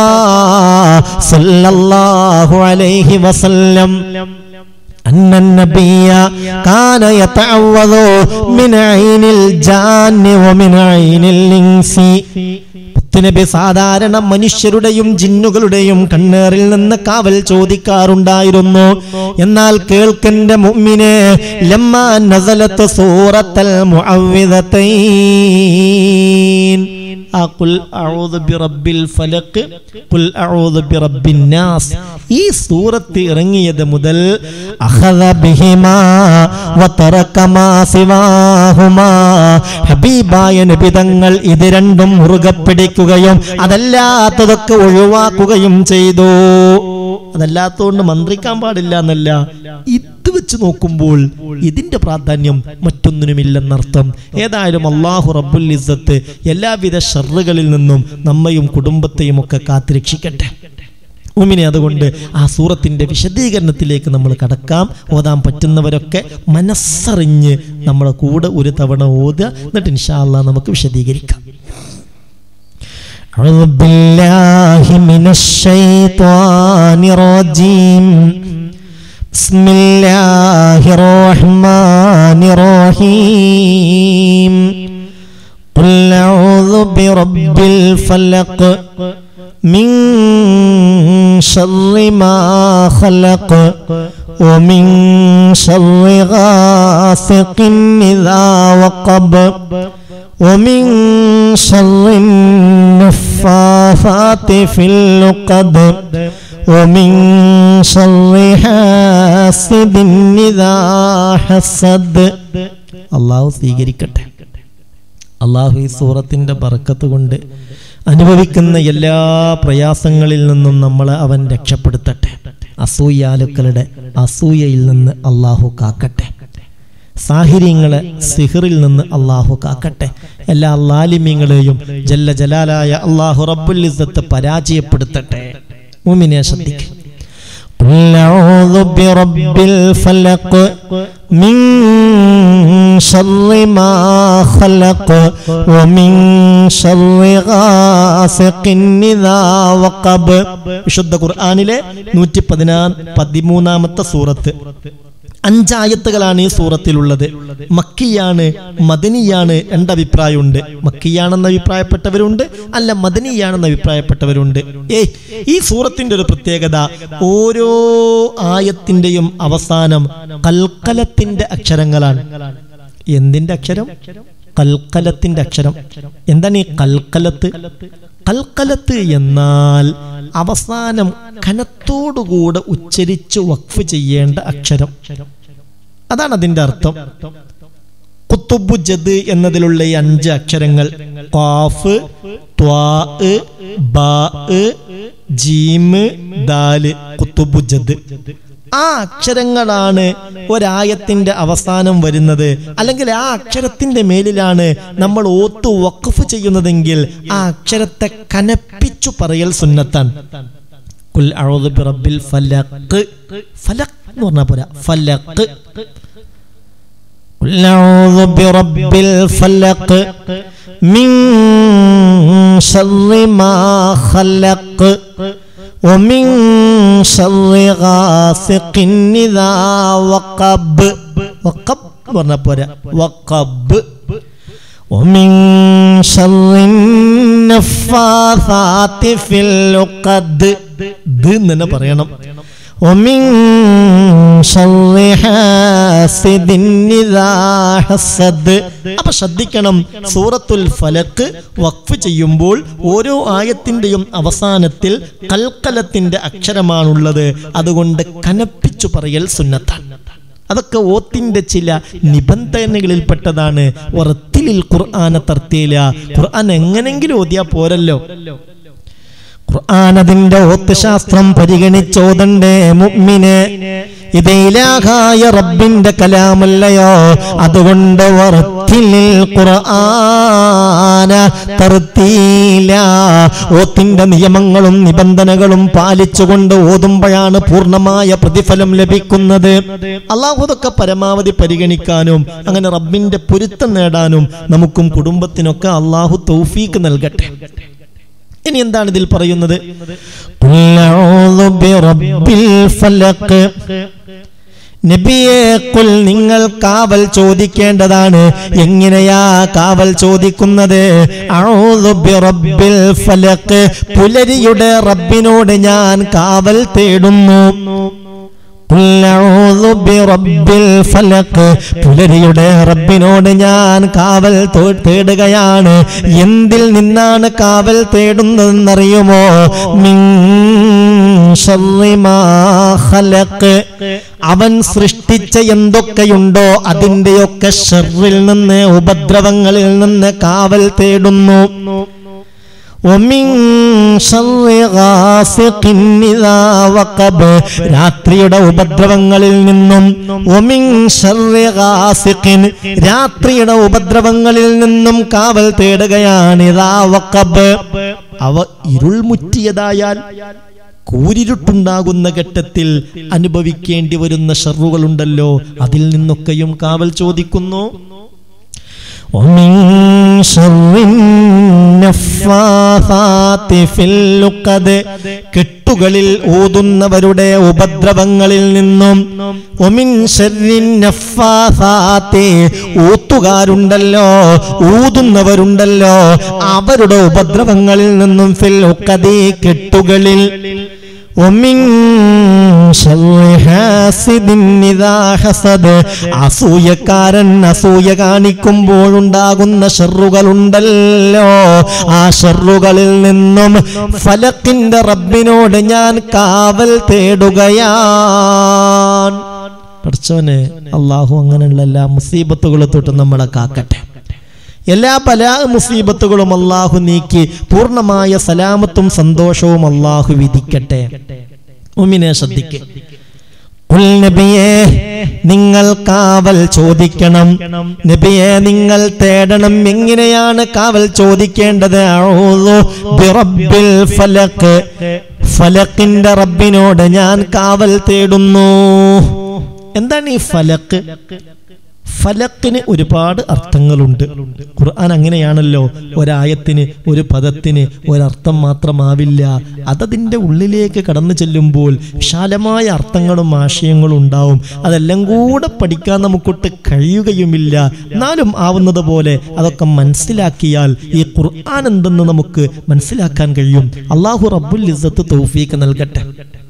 സല്ലല്ലാഹു അലൈഹി വസല്ലം أن النبي كان يتعوذ من عين الجان ومن عين الإنس നബി സാധാരണ മനുഷ്യരുടെയും ജിന്നുകളുടെയും കണ്ണേറിൽ നിന്ന് കാവൽ ചോദിക്കാറുണ്ടായിരുന്നു എന്നാൽ കേൾക്കന്റെ മുമ്മിനെ ലമ്മാ നസലത്ത് സൂറത്തൽ മുഅവ്വിദത്തൈൻ ആ ഖുൽ അഊദു ബിറബ്ബിൽ ഫലഖ് ഖുൽ അഊദു ബിറബ്ബിൻ നാസ് ഈ സൂറത്ത് ഇറങ്ങിയത് മുതൽ അഖദ ബിഹിമാ വതറക മാ സിവാഹുമാ ഹബീബായ നബി തങ്ങൾ ഇത് രണ്ടും മുറുകെ പിടിക്കുകയും അതല്ലാത്തതൊക്കെ ഒഴിവാക്കുകയും ചെയ്തു അതല്ലാത്തതുകൊണ്ട് മന്ത്രിക്കാൻ പാടില്ല എന്നല്ല ഇത് വെച്ച് നോക്കുമ്പോൾ ഇതിന്റെ പ്രാധാന്യം മറ്റൊന്നിനുമില്ലെന്നർത്ഥം ഏതായാലും അള്ളാഹു റബ്ബുൽ ഇസ്സത്ത് എല്ലാവിധ ഷറുകളിൽ നിന്നും നമ്മയും കുടുംബത്തെയും ഒക്കെ കാത്തുരക്ഷിക്കട്ടെ ഉമിനെ അതുകൊണ്ട് ആ സൂറത്തിന്റെ വിശദീകരണത്തിലേക്ക് നമ്മൾ കടക്കാം ഓതാൻ പറ്റുന്നവരൊക്കെ മനസ്സറിഞ്ഞ് നമ്മളെ കൂടെ ഒരു തവണ ഓതുക എന്നിട്ട് ഇൻഷാല്ല നമുക്ക് വിശദീകരിക്കാം أعوذ بالله من الشيطان الرجيم بسم الله الرحمن الرحيم قل أعوذ برب الفلق من شر ما خلق ومن شر غاسق إذا وقب ومن شر النفاثات في اللقد ومن شر حاسد إذا حسد അള്ളാഹു സ്വീകരിക്കട്ടെ അള്ളാഹു ഈ സൂറത്തിന്റെ ബറക്കത്ത് കൊണ്ട് അനുഭവിക്കുന്ന എല്ലാ പ്രയാസങ്ങളിൽ നിന്നും നമ്മളെ അവൻ രക്ഷപ്പെടുത്തട്ടെ അസൂയാലുക്കളുടെ അസൂയയിൽ നിന്ന് അള്ളാഹു കാക്കട്ടെ സാഹിര്യങ്ങളെ സിഹിറിൽ നിന്ന് അള്ളാഹു കാക്കട്ടെ എല്ലാ ലാലിമ്യങ്ങളെയും ജല്ല ജലാലായ അള്ളാഹു റബ്ബുൽ ഇസ്സത്ത് പരാജയപ്പെടുത്തട്ടെ മുമിനെ ശ്രദ്ധിക്കും قل أعوذ برب الفلق من شر ما خلق ومن شر غاسق إذا وقب വിശുദ്ധ ഖുർആനിലെ നൂറ്റി പതിനാ പതിമൂന്നാമത്തെ സൂറത്ത് അഞ്ചായത്തുകളാണ് ഈ സൂറത്തിലുള്ളത് മക്കിയാണ് മദനിയാണ് രണ്ടഭിപ്രായമുണ്ട് മക്കിയാണെന്ന് അഭിപ്രായപ്പെട്ടവരുണ്ട് അല്ല മദനിയാണെന്ന് അഭിപ്രായപ്പെട്ടവരുണ്ട് ഏയ് ഈ സൂറത്തിന്റെ ഒരു പ്രത്യേകത ഓരോ ആയത്തിന്റെയും അവസാനം കൽക്കലത്തിന്റെ അക്ഷരങ്ങളാണ് എന്തിന്റെ അക്ഷരം കൽക്കലത്തിന്റെ അക്ഷരം എന്താണ് ഈ കൽക്കലത്ത് കൽക്കലത്ത് എന്നാൽ അവസാനം കനത്തോടുകൂടെ ഉച്ചരിച്ച് വഖഫ് ചെയ്യേണ്ട അക്ഷരം അതാണ് അതിന്റെ അർത്ഥം കുത്തുബു ജദ് എന്നതിലുള്ള ഈ അഞ്ച് അക്ഷരങ്ങൾ ഖാഫ് ത്വാ ബാ ജീമ് ദാല് കുത്തുബു ജദ് ആ അക്ഷരങ്ങളാണ് ഒരായത്തിന്റെ അവസാനം വരുന്നത് അല്ലെങ്കിൽ ആ അക്ഷരത്തിന്റെ മേലിലാണ് നമ്മൾ ഓത്ത് വഖഫ് ചെയ്യുന്നതെങ്കിൽ ആ അക്ഷരത്തെ കനപ്പിച്ചു പറയൽ സുന്നത്താണ് കുൽ അഊദു ബിറബ്ബിൽ ഫലഖ് ഫലഖ് എന്ന് പറഞ്ഞാ പോരാ ഫലഖ് قل أعوذ برب الفلق من شر ما خلق ومن شر غاسق إذا وقب وقب പറഞ്ഞ പോരാ വക്കബ് ومن شر النفاثات في العقد ഇത് തന്നെ പറയണം ومن شر حاسد إذا حسد അപ്പൊ ശ്രദ്ധിക്കണം സൂറത്തുൽ ഫലക്ക് വഖഫ് ചെയ്യുമ്പോൾ ഓരോ ആയത്തിന്റെയും അവസാനത്തിൽ കൽക്കലത്തിന്റെ അക്ഷരമാണുള്ളത് അതുകൊണ്ട് കനപ്പിച്ചു പറയൽ സുന്നത്താണ് അതൊക്കെ ഓത്തിന്റെ ചില നിബന്ധനകളിൽപ്പെട്ടതാണ് ഉറത്തിലിൽ ഖുർആന തർത്തിയില ഖുർആൻ എങ്ങനെങ്കിലും ഓതിയാ പോരല്ലോ ഖുർആൻ അതിന്റെ ഓത്തുശാസ്ത്രം പരിഗണിച്ചോതണ്ടേ മുഅ്മിനെ ഇത് ഇലാഹായ റബ്ബിന്റെ കലാമല്ലയോ അതുകൊണ്ട് വറത്തിലിൽ ഖുർആന തർത്തീല ഓത്തിന്റെ നിയമങ്ങളും നിബന്ധനകളും പാലിച്ചുകൊണ്ട് ഓതുമ്പോഴാണ് പൂർണ്ണമായ പ്രതിഫലം ലഭിക്കുന്നത് അള്ളാഹു അതൊക്കെ പരമാവധി പരിഗണിക്കാനും അങ്ങനെ റബ്ബിന്റെ പൊരുത്തം നേടാനും നമുക്കും കുടുംബത്തിനൊക്കെ അള്ളാഹു തൗഫീക്ക് നൽകട്ടെ ഇനി എന്താണ് ഇതിൽ പറയുന്നത് ഖുൽ അഊദു ബിറബ്ബിൽ ഫലഖ് നബിയെ കുൽ നിങ്ങൾ കാവൽ ചോദിക്കേണ്ടതാണ് എങ്ങനെയാ കാവൽ ചോദിക്കുന്നത് അഊദു ബിറബ്ബിൽ ഫലഖ് പുലരിയുടെ റബ്ബിനോട് ഞാൻ കാവൽ തേടുന്നു ഖുൽ അഊദു ബിറബ്ബിൽ ഫലഖ് പുലരിയുടെ റബ്ബിനോട് ഞാൻ കാവൽ തോ- തേടുകയാണ് എന്തിൽ നിന്നാണ് കാവൽ തേടുന്നതെന്നറിയുമോ മിൻ ശർരി മാ ഖലഖ് അവൻ സൃഷ്ടിച്ച എന്തൊക്കെയുണ്ടോ അതിന്റെയൊക്കെ ഷെറിൽ നിന്ന് ഉപദ്രവങ്ങളിൽ നിന്ന് കാവൽ തേടുന്നു ومن شر غاسق إذا وقب രാത്രിയുടെ ഉപദ്രവങ്ങളിൽ നിന്നും ഒമിൻ ശർരി ഗാസിഖിൻ രാത്രിയുടെ ഉപദ്രവങ്ങളിൽ നിന്നും കാവൽ തേടുകയാണ് ഇതാ വക്കബ് അവ ഇരുൾ മുറ്റിയതായാൽ കൂരിരുട്ടുണ്ടാകുന്ന ഘട്ടത്തിൽ അനുഭവിക്കേണ്ടി വരുന്ന ഷറുകളുണ്ടല്ലോ അതിൽ നിന്നൊക്കെയും കാവൽ ചോദിക്കുന്നു ومن شر النفاثات في اللقد കെട്ടുകളിൽ ഊതുന്നവരുടെ ഉപദ്രവങ്ങളിൽ നിന്നും ഒമിൻ ശർരിൻ നഫാസാത്തി ഊത്തുകാരുണ്ടല്ലോ ഊതുന്നവരുണ്ടല്ലോ അവരുടെ ഉപദ്രവങ്ങളിൽ നിന്നും ഫിൽ ഉക്കതി കെട്ടുകളിൽ ومن شر حاسد إذا حسد അസൂയക്കാരൻ അസൂയ കാണിക്കുമ്പോഴുണ്ടാകുന്ന ഷെറുകളുണ്ടല്ലോ ആ ഷെറുകളിൽ നിന്നും ഫലക്കിന്റെ റബ്ബിനോട് ഞാൻ കാവൽ തേടുകയാണ് പഠിച്ചോനെ അള്ളാഹു അങ്ങനെയുള്ള എല്ലാ മുസീബത്തുകളെ തൊട്ട് നമ്മളെ കാക്കട്ടെ എല്ലാ പല മുസീബത്തുകളും അള്ളാഹു നീക്കി പൂർണ്ണമായ സലാമത്തും സന്തോഷവും അള്ളാഹു വിധിക്കട്ടെ ഉമിനെ ശ്രദ്ധിക്ക് ഉൽ നബിയെ നിങ്ങൾ കാവൽ ചോദിക്കണം നബിയെ നിങ്ങൾ തേടണം എങ്ങനെയാണ് കാവൽ ചോദിക്കേണ്ടത് അഊദു ബിറബ്ബിൽ ഫലഖ് ഫലക്കിന്റെ റബ്ബിനോട് ഞാൻ കാവൽ തേടുന്നു എന്താണ് ഈ ഫലക്ക് ഫലക്കിന് ഒരുപാട് അർത്ഥങ്ങളുണ്ട് ഖുർആൻ അങ്ങനെയാണല്ലോ ഒരായത്തിന് ഒരു പദത്തിന് ഒരർത്ഥം മാത്രമാവില്ല അതതിൻ്റെ ഉള്ളിലേക്ക് കടന്നു ചെല്ലുമ്പോൾ വിശാലമായ അർത്ഥങ്ങളും ആശയങ്ങളും ഉണ്ടാവും അതെല്ലാം കൂടെ പഠിക്കാൻ നമുക്കൊട്ട് കഴിയുകയുമില്ല എന്നാലും ആവുന്നത് പോലെ അതൊക്കെ മനസ്സിലാക്കിയാൽ ഈ ഖുർആൻ എന്തെന്ന് നമുക്ക് മനസ്സിലാക്കാൻ കഴിയും അള്ളാഹു റബ്ബുൽ ഇസ്സത്ത് തൗഫീക്ക് നൽകട്ടെ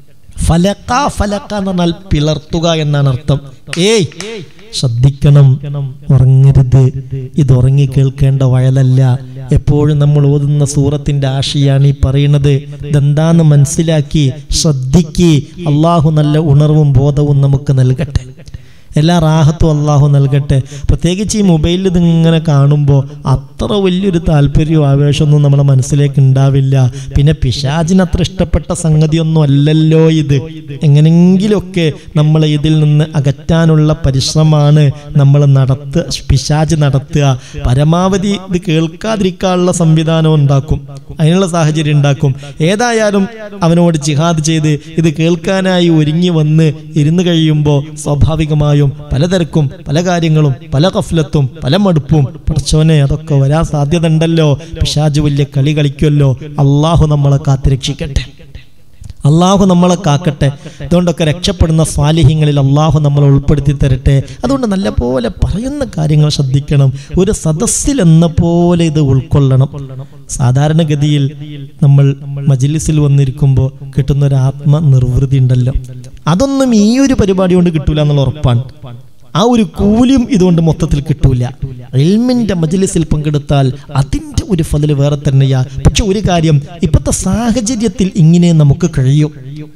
ഫലക്ക ഫലക്ക എന്ന് പറഞ്ഞാൽ പിളർത്തുക എന്നാണ് അർത്ഥം ഏയ് ശ്രദ്ധിക്കണം ഉറങ്ങരുത് ഇത് ഉറങ്ങി കേൾക്കേണ്ട വയലല്ല എപ്പോഴും നമ്മൾ ഓതുന്ന സൂറത്തിന്റെ ആശയാണ് ഈ പറയുന്നത് ഇതെന്താന്ന് മനസ്സിലാക്കി ശ്രദ്ധിക്ക് അള്ളാഹു നല്ല ഉണർവും ബോധവും നമുക്ക് നൽകട്ടെ എല്ലാ റാഹത്തും അള്ളാഹു നൽകട്ടെ പ്രത്യേകിച്ച് ഈ മൊബൈലിൽ ഇതിങ്ങനെ കാണുമ്പോൾ അത്ര വലിയൊരു താല്പര്യവും ആവേശമൊന്നും നമ്മുടെ മനസ്സിലേക്ക് ഉണ്ടാവില്ല പിന്നെ പിശാചിന് അത്ര ഇഷ്ടപ്പെട്ട സംഗതിയൊന്നും അല്ലല്ലോ ഇത് എങ്ങനെങ്കിലുമൊക്കെ നമ്മളെ ഇതിൽ നിന്ന് അകറ്റാനുള്ള പരിശ്രമമാണ് നമ്മൾ നടത്തുക പിശാച് നടത്തുക പരമാവധി ഇത് കേൾക്കാതിരിക്കാനുള്ള സംവിധാനം ഉണ്ടാക്കും അതിനുള്ള സാഹചര്യം ഉണ്ടാക്കും ഏതായാലും അവനോട് ജിഹാദ് ചെയ്ത് ഇത് കേൾക്കാനായി ഒരുങ്ങി വന്ന് ഇരുന്ന് കഴിയുമ്പോൾ സ്വാഭാവികമായും പലതരക്കും പല കാര്യങ്ങളും പല കഫലത്തും പല മടുപ്പും പഠിച്ചോനെ അതൊക്കെ വരാൻ സാധ്യത ഉണ്ടല്ലോ പിശാജ് വലിയ കളി കളിക്കുമല്ലോ അള്ളാഹു നമ്മളെ കാത്തുരക്ഷിക്കട്ടെ അള്ളാഹു നമ്മളെ കാക്കട്ടെ അതുകൊണ്ടൊക്കെ രക്ഷപ്പെടുന്ന സ്വാലിഹ്യങ്ങളിൽ അള്ളാഹു നമ്മളെ ഉൾപ്പെടുത്തി തരട്ടെ അതുകൊണ്ട് നല്ലപോലെ പറയുന്ന കാര്യങ്ങൾ ശ്രദ്ധിക്കണം ഒരു സദസ്സിൽ എന്ന പോലെ ഇത് ഉൾക്കൊള്ളണം സാധാരണഗതിയിൽ നമ്മൾ മജിലിസിൽ വന്നിരിക്കുമ്പോൾ കിട്ടുന്ന ഒരു ആത്മനിർവൃതി ഉണ്ടല്ലോ അതൊന്നും ഈ ഒരു പരിപാടി കൊണ്ട് കിട്ടൂല എന്നുള്ള ഉറപ്പാണ് ആ ഒരു കൂലിയും ഇതുകൊണ്ട് മൊത്തത്തിൽ കിട്ടൂല ഇൽമിന്റെ മജലിസിൽ പങ്കെടുത്താൽ അതിന്റെ ഒരു ഫതില് വേറെ തന്നെയാ പക്ഷെ ഒരു കാര്യം ഇപ്പോഴത്തെ സാഹചര്യത്തിൽ ഇങ്ങനെ നമുക്ക് കഴിയും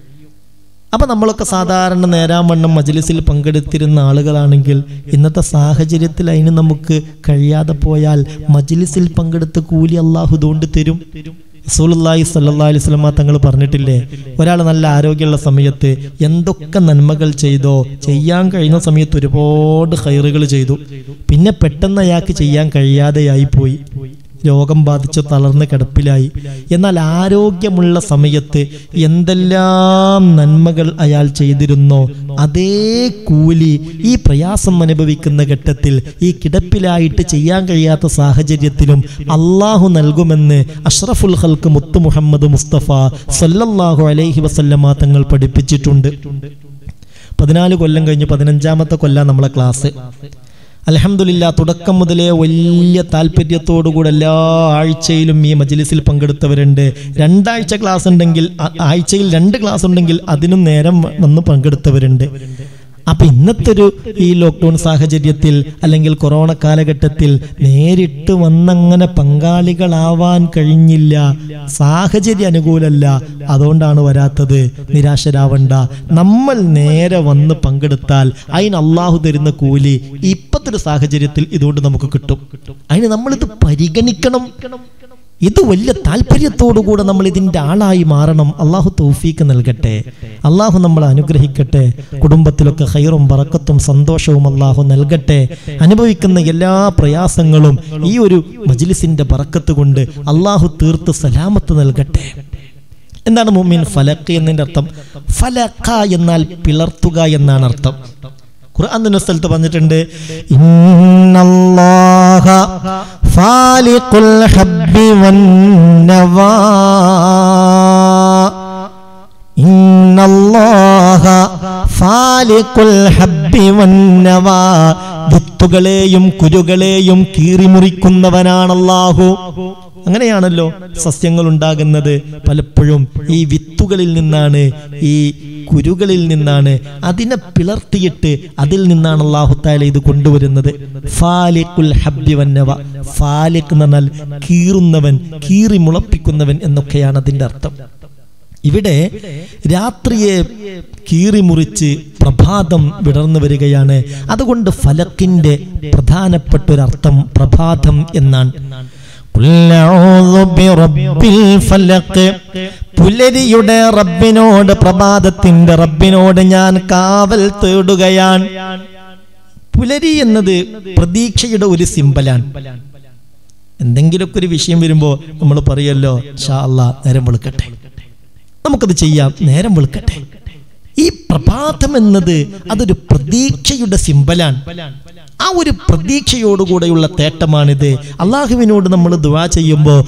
അപ്പൊ നമ്മളൊക്കെ സാധാരണ നേരാവണ്ണം മജലിസിൽ പങ്കെടുത്തിരുന്ന ആളുകളാണെങ്കിൽ ഇന്നത്തെ സാഹചര്യത്തിൽ അതിന് നമുക്ക് കഴിയാതെ പോയാൽ മജലിസിൽ പങ്കെടുത്ത കൂലി അള്ളാഹു ഇതുകൊണ്ട് തരും റസൂലുള്ളാഹി സ്വല്ലല്ലാഹി അലൈഹി വസല്ലമ തങ്ങൾ പറഞ്ഞിട്ടില്ലേ ഒരാൾ നല്ല ആരോഗ്യമുള്ള സമയത്ത് എന്തൊക്കെ നന്മകൾ ചെയ്തോ ചെയ്യാൻ കഴിയുന്ന സമയത്ത് ഒരുപാട് ഹൈറുകൾ ചെയ്തു പിന്നെ പെട്ടെന്ന് അയാൾക്ക് ചെയ്യാൻ കഴിയാതെയായി പോയി രോഗം ബാധിച്ച് തളർന്ന് കിടപ്പിലായി എന്നാൽ ആരോഗ്യമുള്ള സമയത്ത് എന്തെല്ലാം നന്മകൾ അയാൾ ചെയ്തിരുന്നോ അതേ കൂലി ഈ പ്രയാസം അനുഭവിക്കുന്ന ഘട്ടത്തിൽ ഈ കിടപ്പിലായിട്ട് ചെയ്യാൻ കഴിയാത്ത സാഹചര്യത്തിലും അള്ളാഹു നൽകുമെന്ന് അഷ്റഫുൽ ഹൽക്ക് മുത്തു മുഹമ്മദ് മുസ്തഫ സല്ലല്ലാഹു അലൈഹി വസല്ലമ തങ്ങൾ പഠിപ്പിച്ചിട്ടുണ്ട് പതിനാല് കൊല്ലം കഴിഞ്ഞ് പതിനഞ്ചാമത്തെ കൊല്ലം നമ്മളെ ക്ലാസ് അലഹമില്ല തുടക്കം മുതലേ വലിയ താല്പര്യത്തോടുകൂടെ എല്ലാ ആഴ്ചയിലും ഈ മജ്ലിസിൽ പങ്കെടുത്തവരുണ്ട് രണ്ടാഴ്ച ക്ലാസ് ഉണ്ടെങ്കിൽ ആ- ആഴ്ചയിൽ രണ്ട് ക്ലാസ് ഉണ്ടെങ്കിൽ അതിനും നേരം വന്ന് പങ്കെടുത്തവരുണ്ട് അപ്പൊ ഇന്നത്തെ ഒരു ഈ ലോക്ക്ഡൗൺ സാഹചര്യത്തിൽ അല്ലെങ്കിൽ കൊറോണ കാലഘട്ടത്തിൽ നേരിട്ട് വന്നങ്ങനെ പങ്കാളികളാവാൻ കഴിഞ്ഞില്ല സാഹചര്യം അനുകൂലല്ല അതുകൊണ്ടാണ് വരാത്തത് നിരാശരാവണ്ട നമ്മൾ നേരെ വന്ന് പങ്കെടുത്താൽ അതിന് അള്ളാഹു തരുന്ന കൂലി ഇപ്പത്തെ ഒരു സാഹചര്യത്തിൽ ഇതുകൊണ്ട് നമുക്ക് കിട്ടും അതിന് നമ്മളിത് പരിഗണിക്കണം ഇത് വലിയ താല്പര്യത്തോടുകൂടെ നമ്മൾ ഇതിന്റെ ആളായി മാറണം അള്ളാഹു തൗഫീക്ക് നൽകട്ടെ അള്ളാഹു നമ്മളെ അനുഗ്രഹിക്കട്ടെ കുടുംബത്തിലൊക്കെ ഹൈറും പറക്കത്തും സന്തോഷവും അള്ളാഹു നൽകട്ടെ അനുഭവിക്കുന്ന എല്ലാ പ്രയാസങ്ങളും ഈ ഒരു മജ്ലിസിന്റെ പറക്കത്ത് കൊണ്ട് അള്ളാഹു തീർത്ത് സലാമത്ത് നൽകട്ടെ എന്താണ് മുമ്മിൻ ഫലക്ക് എന്നതിന്റെ അർത്ഥം ഫലക്ക എന്നാൽ പിളർത്തുക എന്നാണ് അർത്ഥം ഖുർആൻ തന്നെ സ്ഥലത്ത് പറഞ്ഞിട്ടുണ്ട് ഇന്നല്ലാഹ ഫാലിഖുൽ ഹബ്ബി വന്നവാ ഇന്നല്ലാഹ ഫാലിഖുൽ ഹബ്ബി വന്നവാ വിത്തുകളെയും കുരുകളെയും കീറിമുറിക്കുന്നവനാണ് അല്ലാഹു അങ്ങനെയാണല്ലോ സസ്യങ്ങൾ ഉണ്ടാകുന്നത് പലപ്പോഴും ഈ വിത്തുകളിൽ നിന്നാണ് ഈ കുരുകളിൽ നിന്നാണ് അതിനെ പിളർത്തിയിട്ട് അതിൽ നിന്നാണ് അള്ളാഹുത്താല ഇത് കൊണ്ടുവരുന്നത് ഫാലിഖുൽ ഹബ്ബി വന്നവ ഫാലിഖ് എന്ന് പറഞ്ഞാൽ കീറുന്നവൻ കീറി മുളപ്പിക്കുന്നവൻ എന്നൊക്കെയാണ് അതിന്റെ അർത്ഥം ഇവിടെ രാത്രിയെ കീറിമുറിച്ച് പ്രഭാതം വിടർന്നു വരികയാണ് അതുകൊണ്ട് ഫലക്കിന്റെ പ്രധാനപ്പെട്ട ഒരു അർത്ഥം പ്രഭാതം എന്നാണ് ഖുൽ അഊദു ബിറബ്ബിൽ ഫലഖ്. പുലരിയുടെ റബ്ബിനോട് പ്രഭാതത്തിന്റെ റബ്ബിനോട് ഞാൻ കാവൽ തേടുകയാണ് പുലരി എന്നത് പ്രതീക്ഷയുടെ ഒരു സിമ്പലാണ് എന്തെങ്കിലുമൊക്കെ ഒരു വിഷയം വരുമ്പോ നമ്മൾ പറയല്ലോ ഷാ അല്ലാ നേരം വെളുക്കട്ടെ നമുക്കത് ചെയ്യാം നേരം വെളുക്കട്ടെ ഈ പ്രഭാതം എന്നത് അതൊരു പ്രതീക്ഷയുടെ സിമ്പലാണ് ആ ഒരു പ്രതീക്ഷയോടുകൂടെയുള്ള തേട്ടമാണിത് അള്ളാഹുവിനോട് നമ്മൾ ദുവാ ചെയ്യുമ്പോൾ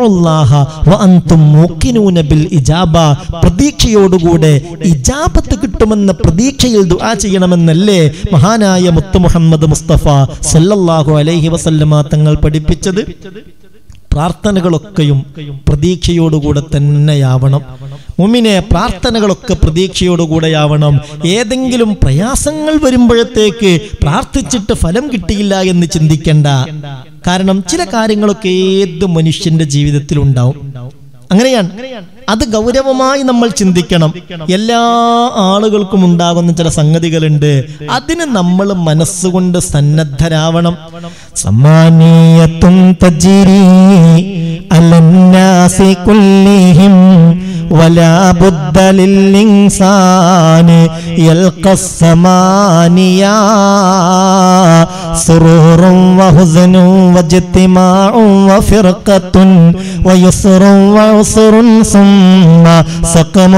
ബിൽ ഇജാബ പ്രതീക്ഷയോടുകൂടെ ഇജാബത്ത് കിട്ടുമെന്ന പ്രതീക്ഷയിൽ ദുആ ചെയ്യണമെന്നല്ലേ മഹാനായ മുത്തു മുഹമ്മദ് മുസ്തഫ സല്ലല്ലാഹു അലൈഹി വസല്ലമ തങ്ങൾ പഠിപ്പിച്ചത് പ്രാർത്ഥനകളൊക്കെയും പ്രതീക്ഷയോടുകൂടെ തന്നെയാവണം മുമിനെ പ്രാർത്ഥനകളൊക്കെ പ്രതീക്ഷയോടുകൂടെയാവണം ഏതെങ്കിലും പ്രയാസങ്ങൾ വരുമ്പോഴത്തേക്ക് പ്രാർത്ഥിച്ചിട്ട് ഫലം കിട്ടിയില്ല എന്ന് ചിന്തിക്കണ്ട കാരണം ചില കാര്യങ്ങളൊക്കെ ഏത് മനുഷ്യന്റെ ജീവിതത്തിൽ ഉണ്ടാവും അങ്ങനെയാണ് അത് ഗൗരവമായി നമ്മൾ ചിന്തിക്കണം എല്ലാ ആളുകൾക്കും ഉണ്ടാകുന്ന ചില സംഗതികളുണ്ട് അതിന് നമ്മൾ മനസ്സുകൊണ്ട് സന്നദ്ധരാവണം സമ്മാനീയത്തും തജിരി അലന്നാസി കുല്ലിഹിം ولا بد للإنسان يلقى السمانية سرور وحزن واجتماع وفرقة ويسر وعسر ثم سقم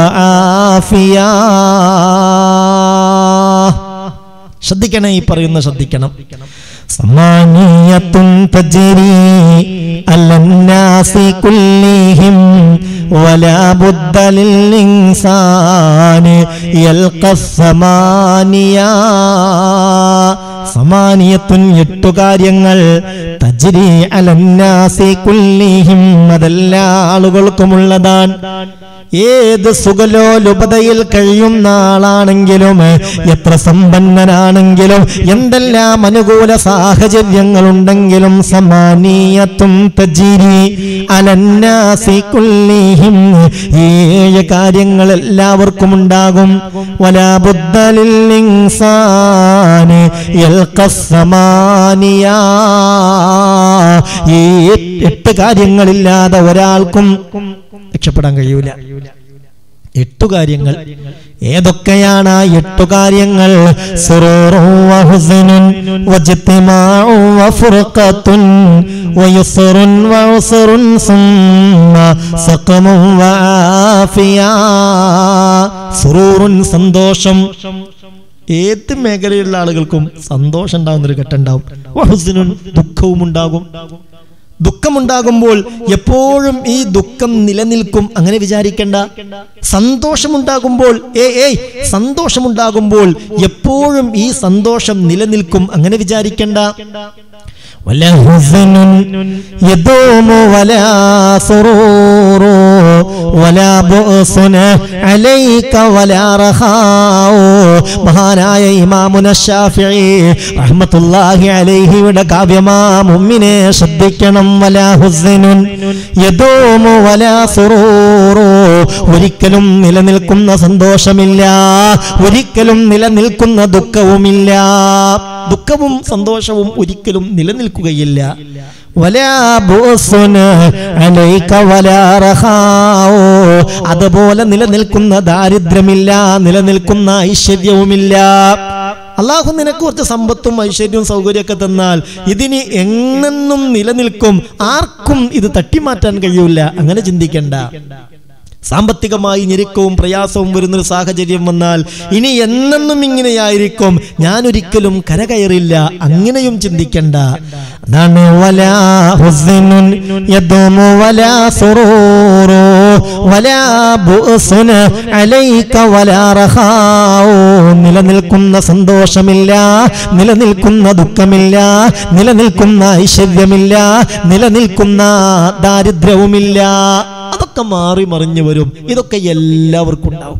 وعافية ശ്രദ്ധിക്കണേ ഈ പറയുന്ന ശ്രദ്ധിക്കണം സമാനീയത്തും തജ്രി അലന്നാസി കുല്ലിഹിം ولا بد للإنسان يلقى الثمانية സമാനിയത്തുൻ എട്ടു കാര്യങ്ങൾ തജ്രി അലന്നാസി കുല്ലിഹിം അതെല്ലാ ആളുകൾക്കുമുള്ളതാണ് ഏത് സുഖലോലുപതയിൽ കഴിയുന്ന ആളാണെങ്കിലും എത്ര സമ്പന്നനാണെങ്കിലും എന്തെല്ലാം അനുകൂല സാഹചര്യങ്ങളുണ്ടെങ്കിലും സമാനീയത്തും തജിരി അലന്നാസി കുല്ലിഹിം ഏഴ് കാര്യങ്ങൾ എല്ലാവർക്കും ഉണ്ടാകും വലാബുദ്ധലിൽ ഇൻസാൻ ഷഹ്റാനി യൽഖസ്സമാനിയ ഈ എട്ട് കാര്യങ്ങളില്ലാതെ ഒരാൾക്കും രക്ഷപ്പെടാൻ കഴിയൂല എട്ടു കാര്യങ്ങൾ ഏതൊക്കെയാണ് ആ എട്ടു കാര്യങ്ങൾ സുറൂറും വഹുസനുൻ വജ്തിമാഉം വഫുർഖത്തുൻ വയുസ്റുൻ വഉസ്റുൻ സുമ്മ സഖമും വആഫിയ സുറൂറുൻ സന്തോഷം ഏത് മേഖലയിലുള്ള ആളുകൾക്കും സന്തോഷം ഉണ്ടാകുന്ന ഒരു ഘട്ടം ഉണ്ടാവും വഹുസനുൻ ദുഃഖവും ഉണ്ടാകും ദുഃഖമുണ്ടാകുമ്പോൾ എപ്പോഴും ഈ ദുഃഖം നിലനിൽക്കും അങ്ങനെ വിചാരിക്കേണ്ട സന്തോഷമുണ്ടാകുമ്പോൾ ഏ ഏയ് സന്തോഷമുണ്ടാകുമ്പോൾ എപ്പോഴും ഈ സന്തോഷം നിലനിൽക്കും അങ്ങനെ വിചാരിക്കേണ്ട ولا حزن يدوم ولا سرور ولا بؤس عليك ولا رخاء മഹാനായ ഇമാമുന ഷാഫിഈ റഹ്മത്തുള്ളാഹി അലൈഹിയുടെ കാവ്യമാ മുമ്മിനെ ശ്രദ്ധിക്കണം വലാ ഹുസ്നുൻ യദൂമു വലാ സുറൂറു ഒരിക്കലും നിലനിൽക്കുന്ന സന്തോഷമില്ല ഒരിക്കലും നിലനിൽക്കുന്ന ദുഃഖവുമില്ല ദുഃഖവും സന്തോഷവും ഒരിക്കലും നിലനിൽക്കുകയില്ല വലാ ബുസ്സുന അലൈക വലാ റഖാഉ. അതുപോലെ നിലനിൽക്കുന്ന ദാരിദ്ര്യമില്ല നിലനിൽക്കുന്ന ഐശ്വര്യവുമില്ല അള്ളാഹു നിനക്ക് കുറച്ച് സമ്പത്തും ഐശ്വര്യവും സൗകര്യമൊക്കെ തന്നാൽ ഇതിന് എന്നെന്നും നിലനിൽക്കും ആർക്കും ഇത് തട്ടിമാറ്റാൻ കഴിയൂല അങ്ങനെ ചിന്തിക്കണ്ട സാമ്പത്തികമായി ഞെരുക്കവും പ്രയാസവും വരുന്നൊരു സാഹചര്യം വന്നാൽ ഇനി എന്നെന്നും ഇങ്ങനെയായിരിക്കും ഞാൻ ഒരിക്കലും കരകയറില്ല അങ്ങനെയും ചിന്തിക്കണ്ട അതാണ് വലാ ഹുസ്നുൻ യദൂമു വലാ സുറൂറു വലാ ബുഅസുന അലൈക വലാ റഖാഉ നിലനിൽക്കുന്ന സന്തോഷമില്ല നിലനിൽക്കുന്ന ദുഃഖമില്ല നിലനിൽക്കുന്ന ഐശ്വര്യമില്ല നിലനിൽക്കുന്ന ദാരിദ്ര്യവുമില്ല അതൊക്കെ മാറി മറിഞ്ഞു വരും ഇതൊക്കെ എല്ലാവർക്കും ഉണ്ടാവും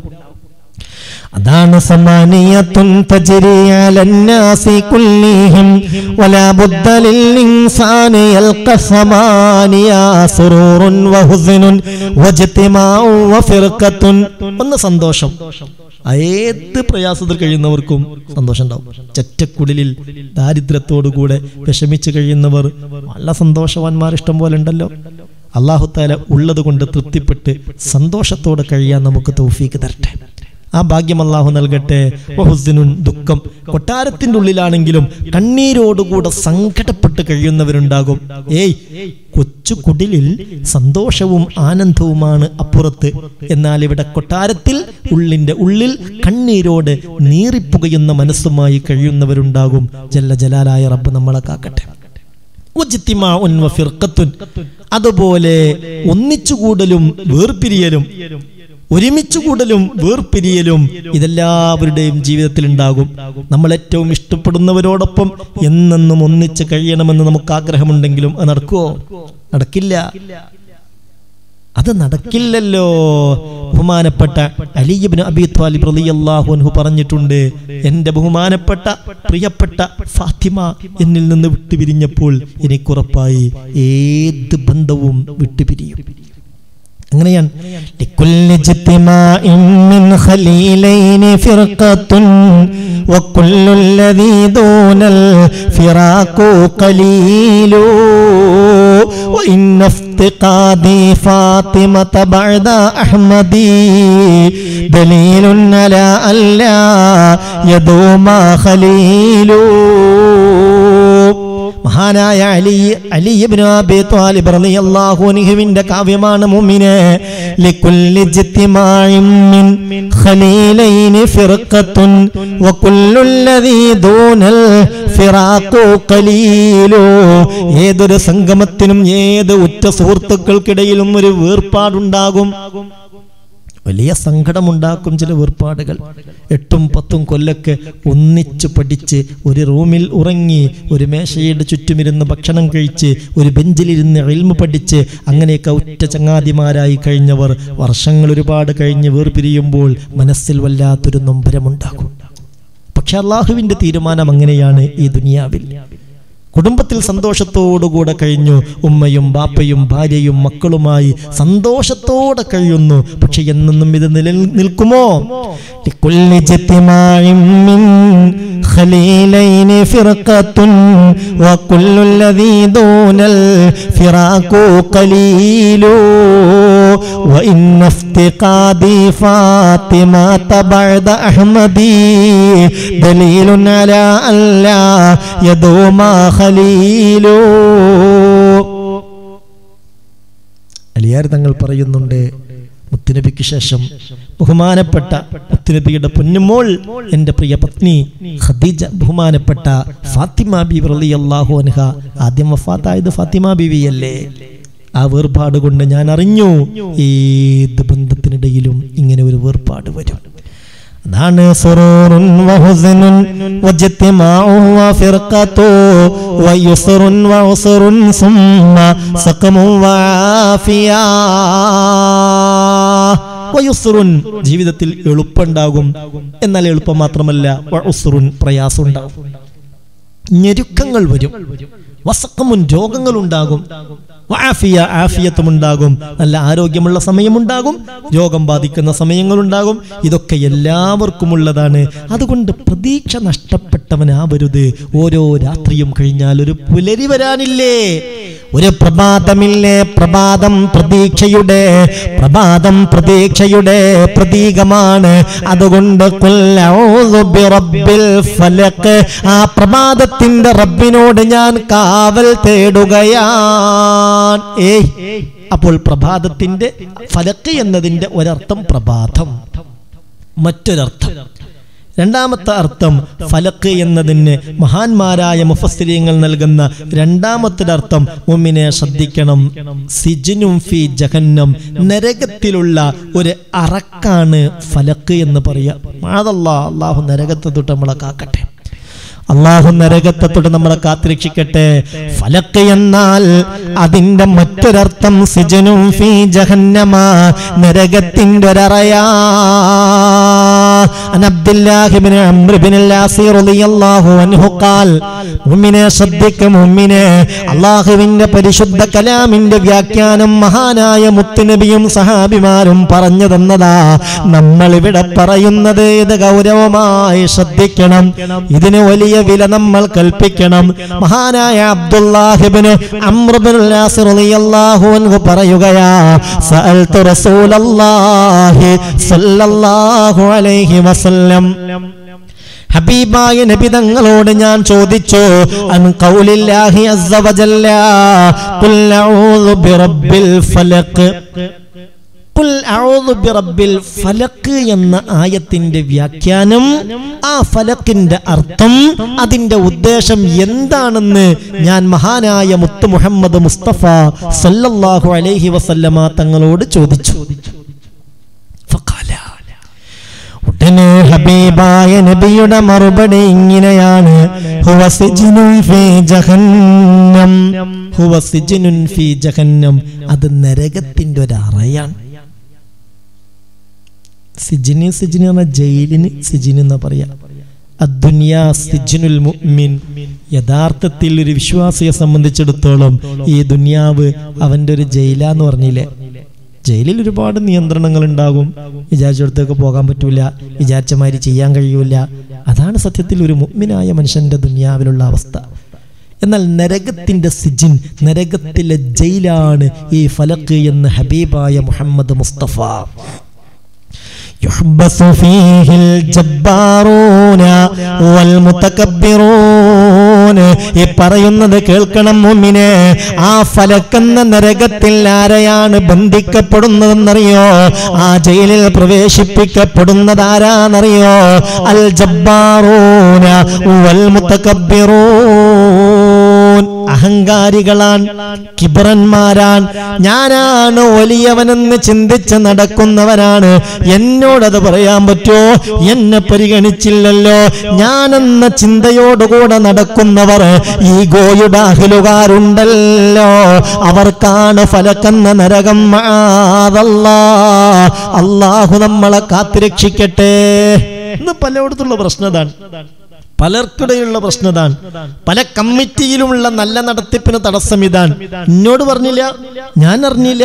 അതാണ് സമാനിയത്തുൻ തജ്രി അലന്നാസി കുല്ലിഹിം വലാ ബുദ്ദ ലിൽ ഇൻസാനി യൽഖ സമാനിയ സുറൂറുൻ വഹുസ്നുൻ വജ്തിമാഉ വഫിർഖത്തുൻ ഒന്ന് സന്തോഷം ഏത് പ്രയാസത്തിൽ കഴിയുന്നവർക്കും സന്തോഷം ഉണ്ടാവും ചെറ്റക്കുടിലിൽ ദാരിദ്ര്യത്തോടുകൂടെ വിഷമിച്ച് കഴിയുന്നവർ നല്ല സന്തോഷവാന്മാർ ഇഷ്ടം പോലെ ഉണ്ടല്ലോ അള്ളാഹുത്താല ഉള്ളത് കൊണ്ട് തൃപ്തിപ്പെട്ട് സന്തോഷത്തോടെ കഴിയാൻ നമുക്ക് തൗഫീക്ക് തരട്ടെ ആ ഭാഗ്യം അള്ളാഹു നൽകട്ടെ വഹുസിനുൻ ദുഃഖം കൊട്ടാരത്തിന്റെ ഉള്ളിലാണെങ്കിലും കണ്ണീരോടുകൂടെ സങ്കടപ്പെട്ട് കഴിയുന്നവരുണ്ടാകും ഏയ് കൊച്ചു കുടിലിൽ സന്തോഷവും ആനന്ദവുമാണ് അപ്പുറത്ത് എന്നാൽ ഇവിടെ കൊട്ടാരത്തിൽ ഉള്ളിന്റെ ഉള്ളിൽ കണ്ണീരോട് നീറിപ്പുകയുന്ന മനസ്സുമായി കഴിയുന്നവരുണ്ടാകും ജല്ല ജലാലായ റബ്ബ് നമ്മളെ കാക്കട്ടെ ഉജ്തിമാഉൻ വഫിർഖത്തുൻ. അതുപോലെ ഒന്നിച്ചുകൂടലും വേർപിരിയലും ഒരുമിച്ച് കൂടലും വേർപിരിയലും ഇതെല്ലാവരുടെയും ജീവിതത്തിൽ ഉണ്ടാകും നമ്മൾ ഏറ്റവും ഇഷ്ടപ്പെടുന്നവരോടൊപ്പം എന്നെന്നും ഒന്നിച്ച് കഴിയണമെന്ന് നമുക്ക് ആഗ്രഹമുണ്ടെങ്കിലും അത് നടക്കുവോ നടക്കില്ല അത് നടക്കില്ലല്ലോ ബഹുമാനപ്പെട്ട അലിയബിന് അബി ത്വാലിബ് റളിയല്ലാഹു അൻഹു പറഞ്ഞിട്ടുണ്ട് എൻ്റെ ബഹുമാനപ്പെട്ട പ്രിയപ്പെട്ട ഫാത്തിമ എന്നിൽ നിന്ന് വിട്ടുപിരിഞ്ഞപ്പോൾ എനിക്കുറപ്പായി ഏത് ബന്ധവും വിട്ടുപിരിയും അങ്ങനെയാണ് ലിക്കുല്ലി ജിത്തിമാഇൻ മിൻ ഖലീലൈനി ഫിർഖത്തുൻ വകുല്ലു الذي دون الفراق قليل وإن افتقادي فاطمة بعد أحمدي دليل على ألا يدوم خليل മഹാനായ അലി അലി ഇബ്നു അബി ത്വാലിബ് റളിയല്ലാഹു അൻഹുവിന്റെ കാവ്യമാണ് മുഅ്മിനെ ലികുല്ലി ജിത്തിമാഇൻ മിൻ ഖലീലൈനി ഫിർഖത്തുൻ വകുല്ലു الذي ദൂനൽ ഫിറാഖു ഖലീലു ഏതൊരു സംഗമത്തിനും ഏത് ഉറ്റ സുഹൃത്തുക്കൾക്കിടയിലും ഒരു വേർപാടുണ്ടാകും വലിയ സങ്കടമുണ്ടാക്കും ചില വേർപാടുകൾ എട്ടും പത്തും കൊല്ലൊക്കെ ഒന്നിച്ചു പഠിച്ച് ഒരു റൂമിൽ ഉറങ്ങി ഒരു മേശയുടെ ചുറ്റുമിരുന്ന് ഭക്ഷണം കഴിച്ച് ഒരു ബെഞ്ചിലിരുന്ന് എൽമ പഠിച്ച് അങ്ങനെയൊക്കെ ഉറ്റ ചങ്ങാതിമാരായി കഴിഞ്ഞവർ വർഷങ്ങൾ ഒരുപാട് കഴിഞ്ഞ് വേർപിരിയുമ്പോൾ മനസ്സിൽ വല്ലാത്തൊരു നൊമ്പരമുണ്ടാകും പക്ഷെ അള്ളാഹുവിന്റെ തീരുമാനം അങ്ങനെയാണ് ഈ ദുനിയാവിൽ കുടുംബത്തിൽ സന്തോഷത്തോടുകൂടെ കഴിഞ്ഞു ഉമ്മയും ബാപ്പയും ഭാര്യയും മക്കളുമായി സന്തോഷത്തോടെ കഴിയുന്നു പക്ഷെ എന്നെന്നും ഇത് നിലനിൽക്കുമോ ലിക്കുല്ലി ജിത്തിമാഇൻ മിൻ خليلين فرقة وكل الذي دون الفراق قليل وإن افتقادي فاطمة بعد أحمدي دليل على أن لا يدوم خليل അലിയാർ തങ്ങൾ പറയുന്നുണ്ട് മുത്തുനബിക്ക് ശേഷം ബഹുമാനപ്പെട്ട മുത്തുനബിയുടെ പൊന്നുമോൾ എൻ്റെ പ്രിയ പത്നി ഖദീജ ബഹുമാനപ്പെട്ട ഫാത്തിമ ബീവി റളിയല്ലാഹു അൻഹ ആദ്യം വഫാത്തായത് ഫാത്തിമ ബീവിയല്ലേ ആ വേർപാട് കൊണ്ട് ഞാൻ അറിഞ്ഞു ഏത് ബന്ധത്തിനിടയിലും ഇങ്ങനെ ഒരു വേർപാട് വരും അതാണ് സുറൂറുൻ വഹുസനുൻ വജ്തിമാഉ വഫിർഖത്തു വയുസ്റുൻ വഉസ്റുൻ സുമ്മ സഖമു വആഫിയ വയുസ്റുൻ ജീവിതത്തിൽ എളുപ്പമുണ്ടാകും എന്നാൽ എളുപ്പം മാത്രമല്ല വഉസ്റുൻ പ്രയാസം ഉണ്ടാകും ഞെരുക്കങ്ങൾ വരും വസക്കമുൻ രോഗങ്ങൾ ഉണ്ടാകും ആഫിയ ആഫിയത്തും ഉണ്ടാകും നല്ല ആരോഗ്യമുള്ള സമയമുണ്ടാകും രോഗം ബാധിക്കുന്ന സമയങ്ങളുണ്ടാകും ഇതൊക്കെ എല്ലാവർക്കും ഉള്ളതാണ് അതുകൊണ്ട് പ്രതീക്ഷ നഷ്ടപ്പെട്ടവനാവരുത് ഓരോ രാത്രിയും കഴിഞ്ഞാൽ ഒരു പുലരി വരാനില്ലേ ഒരു പ്രഭാതമില്ലേ പ്രഭാതം പ്രതീക്ഷയുടെ പ്രഭാതം പ്രതീക്ഷയുടെ പ്രതീകമാണ് അതുകൊണ്ട് ഖുൽ അഊദു ബിറബ്ബിൽ ഫലഖ് ആ പ്രഭാതത്തിന്റെ റബ്ബിനോട് ഞാൻ കാവൽ തേടുകയാൻ ഏയ് അപ്പോൾ പ്രഭാതത്തിന്റെ ഫലക്ക് എന്നതിന്റെ ഒരർത്ഥം പ്രഭാതം മറ്റൊരർത്ഥം രണ്ടാമത്തെ അർത്ഥം ഫലക്ക് എന്നതിന് മഹാന്മാരായ മുഫസ്സരിയങ്ങൾ നൽകുന്ന രണ്ടാമത്തെ അർത്ഥം മുമ്മിനെ ശ്രദ്ധിക്കണം സിജിനും ഫി ജഹന്നം നരകത്തിലുള്ള ഒരു അറക്കാണ് ഫലക്ക് എന്ന് പറയാ മാതല്ലാ അള്ളാഹു നരകത്തെ തൊട്ട് നമ്മളെ കാക്കട്ടെ അള്ളാഹു നരകത്തെ തൊട്ട് നമ്മളെ കാത്തിരക്ഷിക്കട്ടെ ഫലക്ക് എന്നാൽ അതിന്റെ മറ്റൊരർത്ഥം സിജനും ഫി ജഹന്നമ നരകത്തിന്റെ ഒരറയാ عن عبد الله بن عمرو بن العاص رضي الله عنه قال മുഅ്മിനെ ശ്രദ്ധിക്ക മുഅ്മിനെ അള്ളാഹുവിന്റെ പരിശുദ്ധ കലാമിന്റെ വ്യാഖ്യാനം മഹാനായ മുത്തുനബിയും സഹാബിമാരും പറഞ്ഞു തന്നതാ നമ്മൾ ഇവിടെ പറയുന്നത് ഇത് ഗൗരവമായി ശ്രദ്ധിക്കണം ഇതിന് വലിയ വില നമ്മൾ കൽപ്പിക്കണം മഹാനായ അബ്ദുല്ലാഹിബിന് റളിയല്ലാഹു അൻഹു പറയുകയാ സഅൽതു റസൂലല്ലാഹി സ്വല്ലല്ലാഹു അലൈഹി വസല്ലം ഹബീബായ നബി തങ്ങളോട് ഞാൻ ചോദിച്ചു അൻ ഖൗലില്ലാഹി അസ്സ വജല്ല ഖുൽ അഊദു ബിറബ്ബിൽ ഫലഖ് ഖുൽ അഊദു ബിറബ്ബിൽ ഫലഖ് എന്ന ആയത്തിന്റെ വ്യാഖ്യാനം ആ ഫലക്കിന്റെ അർത്ഥം അതിന്റെ ഉദ്ദേശം എന്താണെന്ന് ഞാൻ മഹാനായ മുത്ത് മുഹമ്മദ് മുസ്തഫ സല്ലല്ലാഹു അലൈഹി വസല്ലമ തങ്ങളോട് ചോദിച്ചു ഫഖാല ഉടനെ ഹബീബായ നബിയുടെ മറുപടി ഇങ്ങനെയാണ് ഹുവ സിജ്നുൻ ഫീ ജഹന്നം ഹുവ സിജ്നുൻ ഫീ ജഹന്നം അത് നരകത്തിന്റെ ഒരു അറയാണ് സിജിന് സിജിന് എന്ന ജയിലിന് സിജിന് എന്ന് പറയാ അദ്ദുനിയാ സിജ്നുൽ മുഅ്മിൻ യഥാർത്ഥത്തിൽ ഒരു വിശ്വാസിയെ സംബന്ധിച്ചിടത്തോളം ഈ ദുനിയാവ് അവന്റെ ഒരു ജയിലാന്ന് പറഞ്ഞില്ലേ ജയിലിൽ ഒരുപാട് നിയന്ത്രണങ്ങൾ ഉണ്ടാകും വിചാരിച്ചിടത്തേക്ക് പോകാൻ പറ്റൂല വിചാരിച്ച മാതിരി ചെയ്യാൻ കഴിയൂല അതാണ് സത്യത്തിൽ ഒരു മുഗ്മിനായ മനുഷ്യന്റെ ദുനിയാവിലുള്ള അവസ്ഥ എന്നാൽ നരകത്തിന്റെ സിജിൻ നരകത്തിലെ ജയിലാണ് ഈ ഫലക്ക് എന്ന് ഹബീബായ മുഹമ്മദ് മുസ്തഫ يحبس فيه الجبارون والمتكبرون ഈ പറയുന്നത് കേൾക്കണം മുമ്മിനെ ആ ഫലക്കെന്ന നരകത്തിൽ ആരെയാണ് ബന്ധിക്കപ്പെടുന്നതെന്നറിയോ ആ ജയിലിൽ പ്രവേശിപ്പിക്കപ്പെടുന്നത് ആരാന്നറിയോ അൽ ജബ്ബാറൂന വൽ മുത്തക്കബിറൂൻ അഹങ്കാരികളാൻ കിബറന്മാരാൻ ഞാനാണ് വലിയവനെന്ന് ചിന്തിച്ച് നടക്കുന്നവരാണ് എന്നോടത് പറയാൻ പറ്റുമോ എന്നെ പരിഗണിച്ചില്ലല്ലോ ഞാനെന്ന ചിന്തയോടുകൂടെ നടക്കുന്നവർ ഈ ഗോയുടെ അഹിലുകാരുണ്ടല്ലോ അവർക്കാണ് ഫലക്കെന്ന നരകം മാതല്ലാ അള്ളാഹു നമ്മളെ കാത്തിരക്ഷിക്കട്ടെ ഇന്ന് പലയിടത്തുള്ള പ്രശ്നം അതാണ് പലർക്കിടയിലുള്ള പ്രശ്നം ഇതാണ് പല കമ്മിറ്റിയിലുമുള്ള നല്ല നടത്തിപ്പിന് തടസ്സം ഇതാണ് എന്നോട് പറഞ്ഞില്ല ഞാൻ അറിഞ്ഞില്ല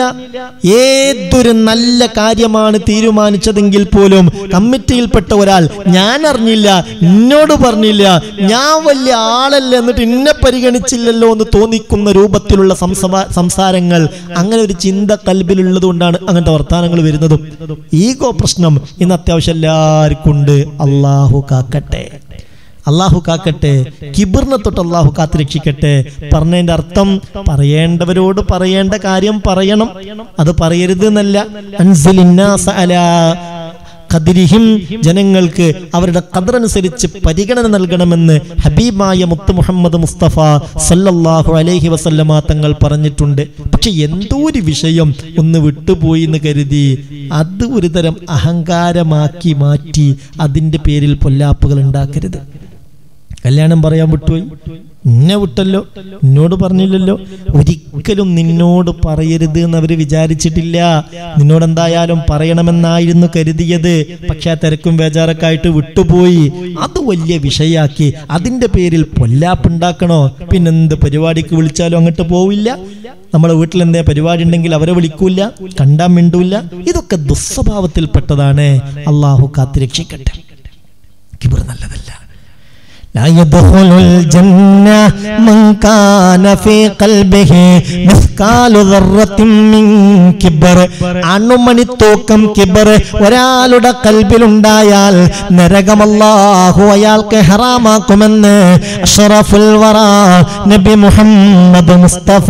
ഏതൊരു നല്ല കാര്യമാണ് തീരുമാനിച്ചതെങ്കിൽ പോലും കമ്മിറ്റിയിൽപ്പെട്ട ഒരാൾ ഞാൻ അറിഞ്ഞില്ല എന്നോട് പറഞ്ഞില്ല ഞാൻ വലിയ ആളല്ല എന്നിട്ട് എന്നെ പരിഗണിച്ചില്ലല്ലോ എന്ന് തോന്നിക്കുന്ന രൂപത്തിലുള്ള സംസവ- സംസാരങ്ങൾ അങ്ങനെ ഒരു ചിന്ത കൽബിലുള്ളത് കൊണ്ടാണ് അങ്ങനത്തെ വർത്തമാനങ്ങൾ വരുന്നതും ഈഗോ പ്രശ്നം ഇന്ന് അത്യാവശ്യം എല്ലാവർക്കും ഉണ്ട് അള്ളാഹു കാക്കട്ടെ അള്ളാഹു കാക്കട്ടെ കിബിറിനെ തൊട്ട് അള്ളാഹു കാത്ത് രക്ഷിക്കട്ടെ പറഞ്ഞതിന്റെ അർത്ഥം പറയേണ്ടവരോട് പറയേണ്ട കാര്യം പറയണം അത് പറയരുത് എന്നല്ല അൻസിലിന്നാസ അലാ ഖദ്രിഹിം ജനങ്ങൾക്ക് അവരുടെ ഖദറനുസരിച്ച് പരിഗണന നൽകണമെന്ന് ഹബീബായ മുത്ത് മുഹമ്മദ് മുസ്തഫ സല്ലല്ലാഹു അലൈഹി വസല്ലമ തങ്ങൾ പറഞ്ഞിട്ടുണ്ട് പക്ഷെ എന്തോ ഒരു വിഷയം ഒന്ന് വിട്ടുപോയി എന്ന് കരുതി അത് ഒരു തരം അഹങ്കാരമാക്കി മാറ്റി അതിന്റെ പേരിൽ പൊല്ലാപ്പുകൾ ഉണ്ടാക്കരുത് കല്യാണം പറയാൻ വിട്ടുപോയി എന്നെ വിട്ടല്ലോ എന്നോട് പറഞ്ഞില്ലല്ലോ ഒരിക്കലും നിന്നോട് പറയരുത് എന്ന് അവര് വിചാരിച്ചിട്ടില്ല നിന്നോട് എന്തായാലും പറയണമെന്നായിരുന്നു കരുതിയത് പക്ഷെ ആ തിരക്കും ബേജാറൊക്കെ ആയിട്ട് വിട്ടുപോയി അത് വലിയ വിഷയാക്കി അതിന്റെ പേരിൽ പൊല്ലാപ്പുണ്ടാക്കണോ പിന്നെന്ത് പരിപാടിക്ക് വിളിച്ചാലും അങ്ങോട്ട് പോവില്ല നമ്മളെ വീട്ടിൽ എന്തേ പരിപാടി ഉണ്ടെങ്കിൽ അവരെ വിളിക്കൂല കണ്ടാൻ മിണ്ടൂല ഇതൊക്കെ ദുസ്വഭാവത്തിൽപ്പെട്ടതാണ് അള്ളാഹു കാത്തിരക്ഷിക്കട്ടെ കിബിർ നല്ലതല്ല لا يدخل الجنة من كان في قلبه مثقال ذرة من كبر അണുമണി തൂക്കം കിബർ ഒരാളുടെ കൽബിലുണ്ടായാൽ നരകമല്ലാഹു അയാൾക്ക് ഹറാമാക്കുമെന്ന് അഷ്റഫുൽ വറ നബി മുഹമ്മദ് മുസ്തഫ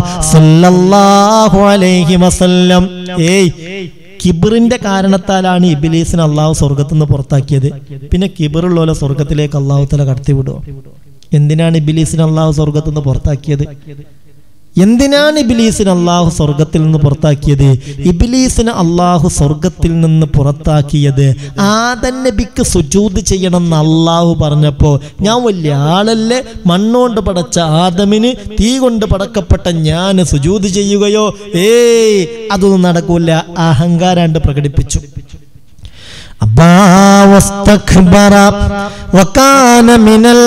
സല്ലല്ലാഹു അലൈഹി വസല്ലം ഏയ് കിബിറിന്റെ കാരണത്താലാണ് ഇബിലീസിനെ അള്ളാഹു സ്വർഗത്തിൽ നിന്ന് പുറത്താക്കിയത് പിന്നെ കിബിറുള്ള സ്വർഗത്തിലേക്ക് അള്ളാഹു തല കടത്തിവിടുമോ എന്തിനാണ് ഇബിലീസിനെ അള്ളാഹു സ്വർഗത്തിൽ നിന്ന് പുറത്താക്കിയത് എന്തിനാണ് ഇബിലീസിനെ അള്ളാഹു സ്വർഗത്തിൽ നിന്ന് പുറത്താക്കിയത് ഇബിലീസിനെ അള്ളാഹു സ്വർഗത്തിൽ നിന്ന് പുറത്താക്കിയത് ആദൻ നബിക്ക് സുജൂത് ചെയ്യണം എന്ന് അള്ളാഹു പറഞ്ഞപ്പോ ഞാൻ വലിയ ആളല്ലേ മണ്ണുകൊണ്ട് പടച്ച ആദമിന് തീ കൊണ്ട് പടക്കപ്പെട്ട ഞാൻ സുജൂത് ചെയ്യുകയോ ഏയ് അതൊന്നും നടക്കൂല അഹങ്കാരാണ്ട് പ്രകടിപ്പിച്ചു അബ്ബാ വസ്തക്ബറ വകാന മിനൽ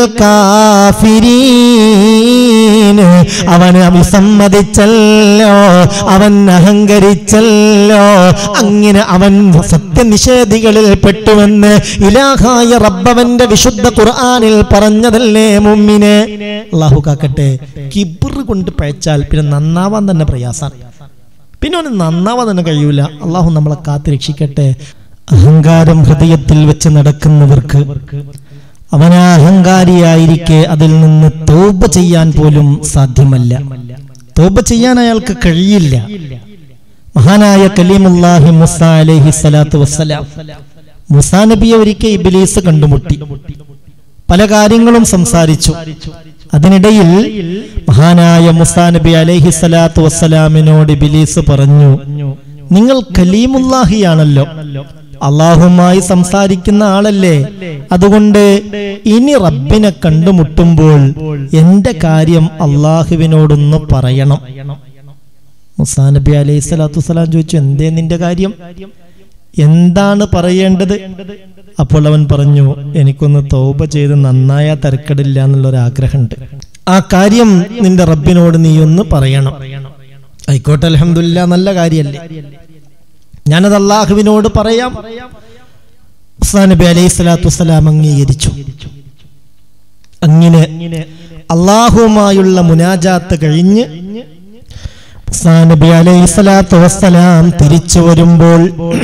കാഫിരീൻ അവൻ വിസമ്മതിച്ചല്ലോ അവൻ അഹങ്കരിച്ചല്ലോ അങ്ങനെ അവൻ സത്യനിഷേധികളിൽ പെട്ടുവെന്ന് ഇലാഹായ റബ്ബവന്റെ വിശുദ്ധ ഖുർആനിൽ പറഞ്ഞതല്ലേ മുമ്മിനെ അള്ളാഹു കാക്കട്ടെ കിബിർ കൊണ്ട് പഴച്ചാൽ പിന്നെ നന്നാവാൻ തന്നെ പ്രയാസം പിന്നെ അവന് നന്നാവാൻ തന്നെ കഴിയൂല അള്ളാഹു നമ്മളെ കാത്ത് രക്ഷിക്കട്ടെ അഹങ്കാരം ഹൃദയത്തിൽ വെച്ച് നടക്കുന്നവർക്ക് അവൻ അഹങ്കാരിയായിരിക്കെ അതിൽ നിന്ന് തോപ ചെയ്യാൻ പോലും സാധ്യമല്ല തോപ ചെയ്യാൻ അയാൾക്ക് കഴിയില്ല മഹാനായ കലീമുല്ലാഹി മുസ അലൈഹി സ്വലാത്തു വസ്സലാം മുസാ നബിയെ ഒരിക്കൽ ഇബിലീസ് കണ്ടുമുട്ടി പല കാര്യങ്ങളും സംസാരിച്ചു അതിനിടയിൽ മഹാനായ മുസാ നബി അലൈഹി സ്വലാത്തു വസ്സലാമിനോട് ഇബിലീസ് പറഞ്ഞു നിങ്ങൾ കലീമുല്ലാഹിയാണല്ലോ അള്ളാഹുമായി സംസാരിക്കുന്ന ആളല്ലേ അതുകൊണ്ട് ഇനി റബ്ബിനെ കണ്ടുമുട്ടുമ്പോൾ എന്റെ കാര്യം അള്ളാഹുവിനോടൊന്ന് പറയണം മുസാ നബി അലൈഹി സ്വലാത്തു വസ്സലാം ചോദിച്ചു എന്തേ നിന്റെ കാര്യം എന്താണ് പറയേണ്ടത് അപ്പോൾ അവൻ പറഞ്ഞു എനിക്കൊന്ന് തൗബ ചെയ്ത് നന്നായ തരക്കടില്ല എന്നുള്ള ഒരു ആഗ്രഹമുണ്ട് ആ കാര്യം നിന്റെ റബ്ബിനോട് നീ ഒന്ന് പറയണം ആയിക്കോട്ടെ അലഹമില്ല നല്ല കാര്യല്ലേ ഞാനത് അള്ളാഹുവിനോട് പറയാം മുസാ നബി അലൈഹി സ്വലാത്തു വസ്സലാം അംഗീകരിച്ചു അങ്ങനെ അള്ളാഹുവുമായുള്ള മുനാജാത്ത് കഴിഞ്ഞ് മുസാ നബി അലൈഹി സ്വലാത്തു വസ്സലാം തിരിച്ചു വരുമ്പോൾ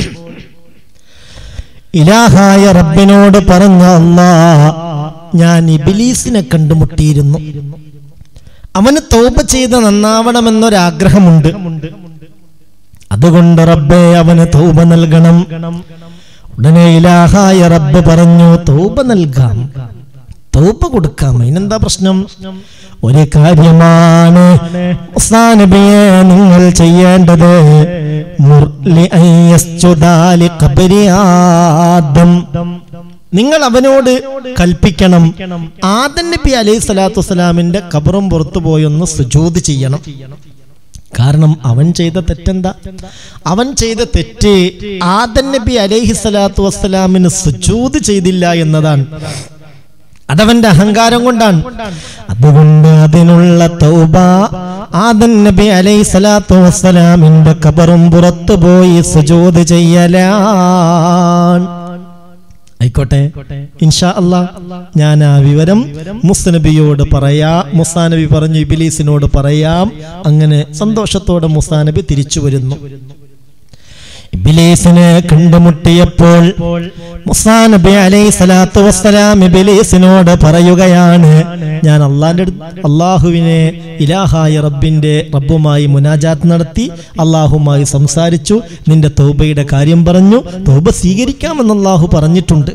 ഇലാഹായ റബ്ബിനോട് പറഞ്ഞ അല്ലാ ഞാൻ ഇബിലീസിനെ കണ്ടുമുട്ടിയിരുന്നു അവന് തോപ ചെയ്ത് നന്നാവണമെന്നൊരാഗ്രഹമുണ്ട് അതുകൊണ്ട് റബ്ബെ അവന് തൗബ നൽകണം ഉടനെ ഇലാഹായ റബ്ബ് പറഞ്ഞു തൗബ നൽകാം തൗബ കൊടുക്കാം അതിനെന്താ പ്രശ്നം ഒരു കാര്യമാണ് മുസാ നബിയെ നിങ്ങൾ ചെയ്യേണ്ടത് മുർലി അൻ യസ്ജുദ ലി ഖബ്രി ആദം നിങ്ങൾ അവനോട് കൽപ്പിക്കണം ആദൻ നബി അലൈഹി സ്വലാത്തു വസ്സലാമിന്റെ കബറും പുറത്തു പോയൊന്ന് സുജൂത് ചെയ്യണം കാരണം അവൻ ചെയ്ത തെറ്റെന്താ അവൻ ചെയ്ത തെറ്റ് ആദൻ നബി അലൈഹി സ്വലാത്തു വസ്സലാമിന് സുജൂത് ചെയ്തില്ല എന്നതാണ് അതവന്റെ അഹങ്കാരം കൊണ്ടാണ് അതുകൊണ്ട് അതിനുള്ള തൗബ ആദൻ നബി അലൈഹി സ്വലാത്തു വസ്സലാമിന്റെ കബറും പുറത്തു പോയി സുജൂദ് ചെയ്യലാണ് ആയിക്കോട്ടെ ഇൻഷാ അല്ലാ ഞാൻ ആ വിവരം മുസ്നബിയോട് പറയാ മുസാനബി പറഞ്ഞു ഇബിലീസിനോട് പറയാം അങ്ങനെ സന്തോഷത്തോടെ മുസാനബി തിരിച്ചു വരുന്നു ഇബിലീസിനെ കണ്ടുമുട്ടിയപ്പോൾ മുസാനബി അലൈഹി സ്വലാത്തു വസ്സലാം ഇബിലീസിനോട് പറയുകയാണ് ഞാൻ അള്ളാന്റെ അള്ളാഹുവിനെ ഇലാഹായ റബ്ബിന്റെ റബ്ബുമായി മുനാജാത്ത് നടത്തി അള്ളാഹുമായി സംസാരിച്ചു നിന്റെ തൗബയുടെ കാര്യം പറഞ്ഞു തൗബ സ്വീകരിക്കാമെന്ന് അള്ളാഹു പറഞ്ഞിട്ടുണ്ട്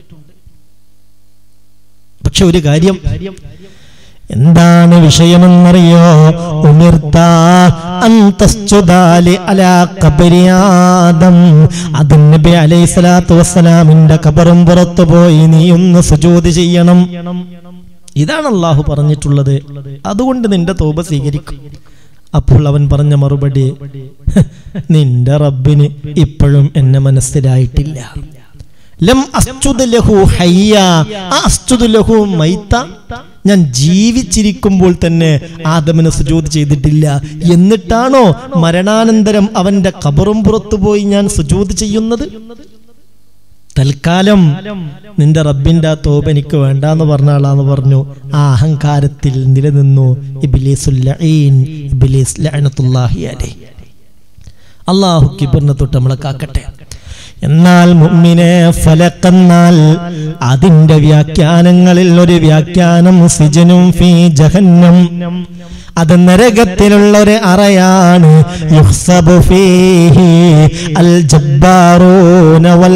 പക്ഷെ ഒരു കാര്യം എന്താണ് വിഷയമെന്നറിയോ ഉമിർത്ത അന്തസ്തുദാലി അലാ ഖബരി ആദം ആദം നബി അലൈഹി സ്വലാത്തു വസ്സലാമിന്റെ കബറും പുറത്തു പോയി നീ ഒന്ന് സുജൂദ് ചെയ്യണം ഇതാണ് അള്ളാഹു പറഞ്ഞിട്ടുള്ളത് അതുകൊണ്ട് നിന്റെ തോപ സ്വീകരിക്കും അപ്പോൾ അവൻ പറഞ്ഞ മറുപടി "ഹ്, നിന്റെ റബ്ബിന് ഇപ്പോഴും എന്നെ മനസ്സിലായിട്ടില്ല ലം അസ്ജുദ് ലഹു ഹയ്യ അസ്ജുദ് ലഹു മൈത്ത ഞാൻ ജീവിച്ചിരിക്കുമ്പോൾ തന്നെ ആദമിന് സുജൂദ് ചെയ്തിട്ടില്ല എന്നിട്ടാണോ മരണാനന്തരം അവന്റെ കബറും പുറത്തു പോയി ഞാൻ സുജൂദ് ചെയ്യുന്നത് തൽക്കാലം നിന്റെ റബ്ബിന്റെ ആ തോപ് എനിക്ക് വേണ്ടാന്ന് പറഞ്ഞ ആളാന്ന് പറഞ്ഞു ആ അഹങ്കാരത്തിൽ നിലനിന്നു ഇബ്ലീസുൽ ലഈൻ ഇബ്ലീസ് ലഅനത്തുല്ലാഹി അലൈഹി അള്ളാഹു കിബറിനെ തൊട്ട് നമ്മളെ കാക്കട്ടെ എന്നാൽ മുമ്മിനെ ഫലക്കെന്നാൽ അതിന്റെ വ്യാഖ്യാനങ്ങളിൽ ഒരു വ്യാഖ്യാനം സിജനും ഫീ ജഹന്നം അത് നരകത്തിലുള്ള ഒരു അറയാണ് യുഹ്സബു ഫീഹി അൽ ജബ്ബാറൂന വൽ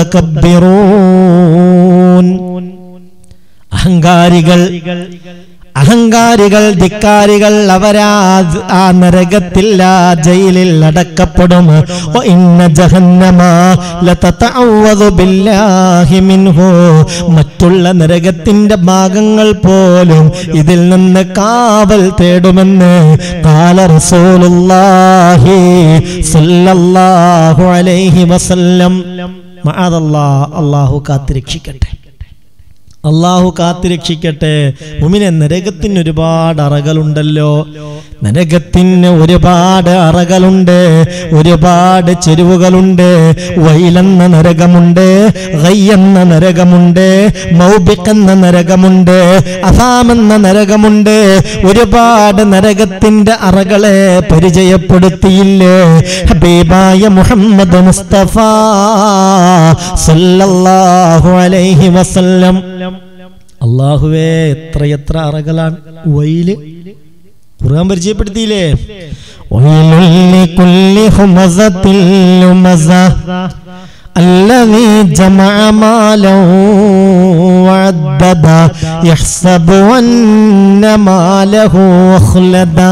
മുതകബ്ബിറൂൻ അഹങ്കാരികൾ അഹങ്കാരികൾ ധിക്കാരികൾ അവരാ ആ നരകത്തിൽ ആ ജയിലിൽ അടക്കപ്പെടും വ ഇന്ന ജഹന്നമ ലതതഅവ്വദു ബില്ലാഹി മിൻഹു മറ്റുള്ള നരകത്തിന്റെ ഭാഗങ്ങൾ പോലും ഇതിൽ നിന്ന് കാവൽ തേടുമെന്ന് കാല റസൂലുള്ളാഹി സല്ലല്ലാഹു അലൈഹി വസല്ലം മഅദല്ലാ അല്ലാഹു കാത്തിരക്ഷിക്കട്ടെ അള്ളാഹു കാത്തിരക്ഷിക്കട്ടെ ഉമിനെ നരകത്തിന് ഒരുപാട് അറകളുണ്ടല്ലോ നരകത്തിന് ഒരുപാട് അറകളുണ്ട് ഒരുപാട് ചെരുവുകളുണ്ട് വൈലെന്ന നരകമുണ്ട് ഗയ്യെന്ന നരകമുണ്ട് മൗബിക് എന്ന നരകമുണ്ട് അസാമെന്ന നരകമുണ്ട് ഒരുപാട് നരകത്തിന്റെ അറകളെ പരിചയപ്പെടുത്തിയില്ലേ ഹബീബായ മുഹമ്മദ് മുസ്തഫ സല്ലല്ലാഹു അലൈഹി വസല്ലം അള്ളാഹുവേ എത്രയെത്ര അറകളാണ് വൈല് ഖുർആൻ പരിചയപ്പെടുത്തിയില്ലേ വൈലുൽ ലികുല്ലി ഹുമസത്തിൽ ലുമസ الذي جمع مالا وعددا يحسب أن ماله أخلدا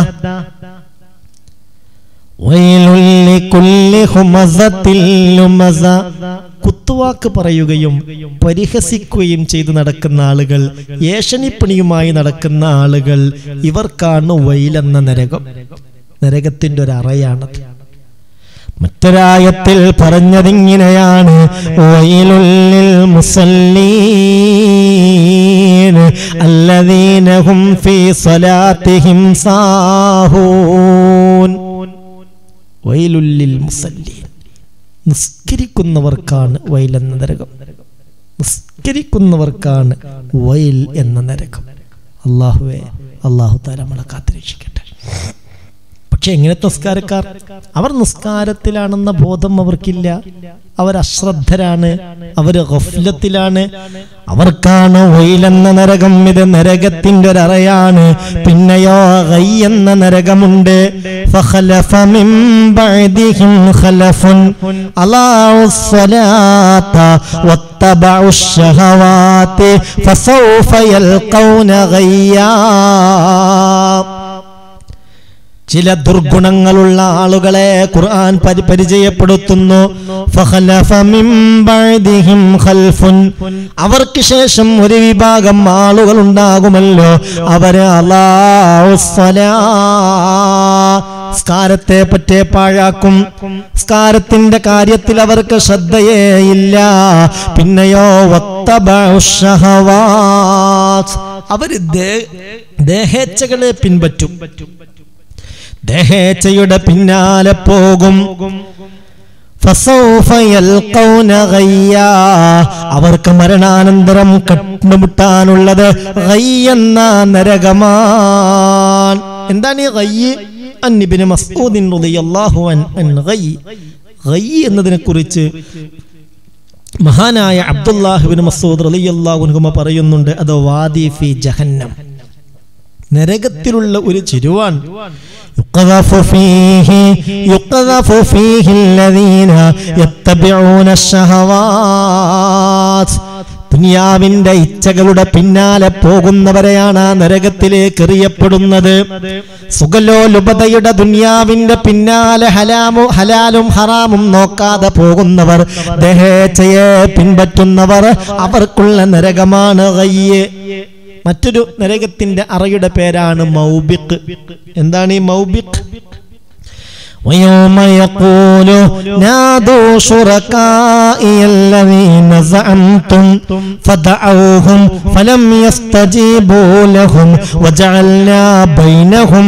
ويل لكل همزة لمزة കുത്തുവാക്ക് പറയുകയും പരിഹസിക്കുകയും ചെയ്തു നടക്കുന്ന ആളുകൾ ഏഷണിപ്പണിയുമായി നടക്കുന്ന ആളുകൾ ഇവർക്കാണ് വൈലെന്ന നരകം നരകത്തിന്റെ ഒരു അറയാണത് മറ്റൊരായത്തിൽ പറഞ്ഞതിങ്ങനെയാണ് വൈലുള്ളിൽ മുസല്ലീൻ അല്ലദീനഹും ഫീ സ്വലാത്തിഹിം സാഹൂൻ വൈലുള്ളിൽ മുസല്ലീൻ നിസ്കരിക്കുന്നവർക്കാണ് വൈൽ എന്ന നരകം നിസ്കരിക്കുന്നവർക്കാണ് വൈൽ എന്ന നരകം അള്ളാഹുവെ അള്ളാഹു താല നമ്മളെ കാത്തിരക്ഷിക്കട്ടെ പക്ഷെ എങ്ങനത്തെ നിസ്കാരക്കാർ അവർ നിസ്കാരത്തിലാണെന്ന ബോധം അവർക്കില്ല അവർ അശ്രദ്ധരാണ് അവർ ഗഫ്ലത്തിലാണ് അവർക്കാണ് വൈലെന്ന നരകം ഇത് നരകത്തിന്റെ ഒരു അറയാണ് പിന്നെയോ ഗൈ എന്ന നരകമുണ്ട് فخلف من بعدهم خلف أضاعوا الصلاة واتبعوا الشهوات فسوف يلقون غيا ചില ദുർഗുണങ്ങളുള്ള ആളുകളെ ഖുർആൻ പരി പരിചയപ്പെടുത്തുന്നു ഫഖലഫ മിൻ ബഅദിഹിം ഖൽഫുൻ അവർക്ക് ശേഷം ഒരു വിഭാഗം ആളുകൾ ഉണ്ടാകുമല്ലോ അവര് അല്ലാഹു സ്വലാ സ്കാരത്തെ പറ്റേ പാഴാക്കും സ്കാരത്തിന്റെ കാര്യത്തിൽ അവർക്ക് ശ്രദ്ധയേ ഇല്ല പിന്നെയോ വത്തബഉ ഷഹവാത്ത്. അവര് ദേ- ദേഹേച്ഛകളെ പിൻപറ്റും ദേഹേച്ഛയുടെ പിന്നാലെ പോകും ഫസൗഫ യൽഖൗന ഗയ്യാ. അവർക്ക് മരണാനന്തരം കണ്ടുമുട്ടാനുള്ളത് ഗയ്യ് എന്ന നരകമാൻ എന്താണ് ഈ ഗയ്യ് അന്നിബിന് മസ്ഊദിൻ റളിയല്ലാഹു അൻ അൻ ഗയ്യ് ഗയ്യ് എന്നതിനെ കുറിച്ച് മഹാനായ അബ്ദുല്ലാഹിബിൻ മസൂദ് റളിയല്ലാഹു അൻഹുമ പറയുന്നുണ്ട് അത് വാദി ഫി ജഹന്നം നരകത്തിലുള്ള ഒരു ചിരുവാൻ يقذف فيه يقذف فيه الذين يتبعون الشهوات ദുനിയാവിന്റെ ഇച്ഛകളുടെ പിന്നാലെ പോകുന്നവരെയാണ് ആ നരകത്തിലേക്ക് എറിയപ്പെടുന്നത് സുഖലോലുപതയുടെ ദുനിയാവിന്റെ പിന്നാലെ ഹലാമു ഹലാലും ഹറാമും നോക്കാതെ പോകുന്നവർ ദഹേച്ഛയെ പിൻപറ്റുന്നവർ അവർക്കുള്ള നരകമാണ് ഗയ്യ് മറ്റൊരു നരകത്തിന്റെ അറയുടെ പേരാണ് മൗബിക് എന്താണ് ഈ മൗബിക് ويوم يقول نادوا شركائي الذين زعمتم فدعوهم فلم يستجيبوا لهم وجعلنا بينهم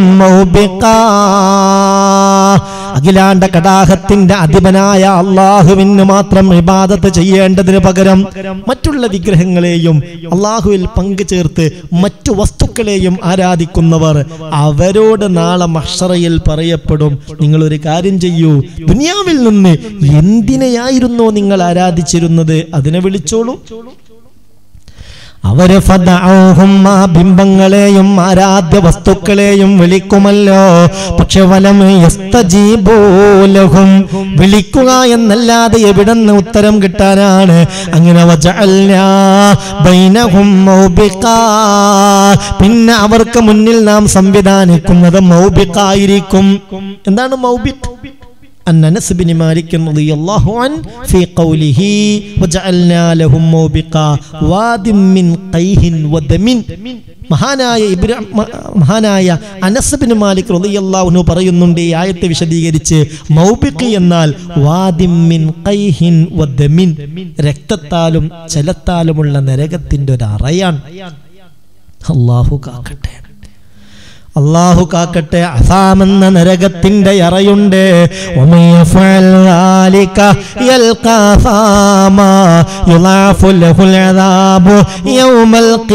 موبقا അഖിലാണ്ട കടാഹത്തിന്റെ അധിപനായ അള്ളാഹുവിന് മാത്രം ഇബാദത്ത് ചെയ്യേണ്ടതിന് പകരം മറ്റുള്ള വിഗ്രഹങ്ങളെയും അള്ളാഹുവിൽ പങ്കുചേർത്ത് മറ്റു വസ്തുക്കളെയും ആരാധിക്കുന്നവർ അവരോട് നാളെ മഷറയിൽ പറയപ്പെടും നിങ്ങൾ ഒരു കാര്യം ചെയ്യൂ ദുനിയാവിൽ നിന്ന് എന്തിനെയായിരുന്നോ നിങ്ങൾ ആരാധിച്ചിരുന്നത് അതിനെ വിളിച്ചോളൂ അവര് ഫദഔഹും ആ ബിംബങ്ങളെയും ആരാധ്യ വസ്തുക്കളെയും വിളിക്കുമല്ലോ പക്ഷെ വലം യസ്തജീബൂലഹും വിളിക്കുക എന്നല്ലാതെ എവിടെന്ന് ഉത്തരം കിട്ടാനാണ് അങ്ങനെ വജഅൽനാ ബൈനഹും മൗബിഖാ. പിന്നെ അവർക്ക് മുന്നിൽ നാം സംവിധാനിക്കുന്നത് മൗബിക്കായിരിക്കും എന്താണ് മൗബിക് أن أنس بن مالك رضي الله عنه في قوله وجعلنا لهم موبقا واد من قيه ودم മഹാനായ ഇബ്രാ മ- മഹാനായ അനസ് ബിൻ മാലിക് റളിയല്ലാഹു അൻഹു പറയുന്നുണ്ട് ഈ ആയത്തെ വിശദീകരിച്ച് മൗബിഖ് എന്നാൽ വാദിമിൻ ഖൈഹിൻ വദമിൻ രക്തത്താലും ജലത്താലുമുള്ള നരകത്തിന്റെ ഒരു അറയാണ് അല്ലാഹു കാക്കട്ടെ അള്ളാഹു കാക്കട്ടെ അസാമെന്ന നരകത്തിന്റെ അറയുണ്ട് ومن يفعل ذلك يلقى ثاما يضاعف له العذاب يوم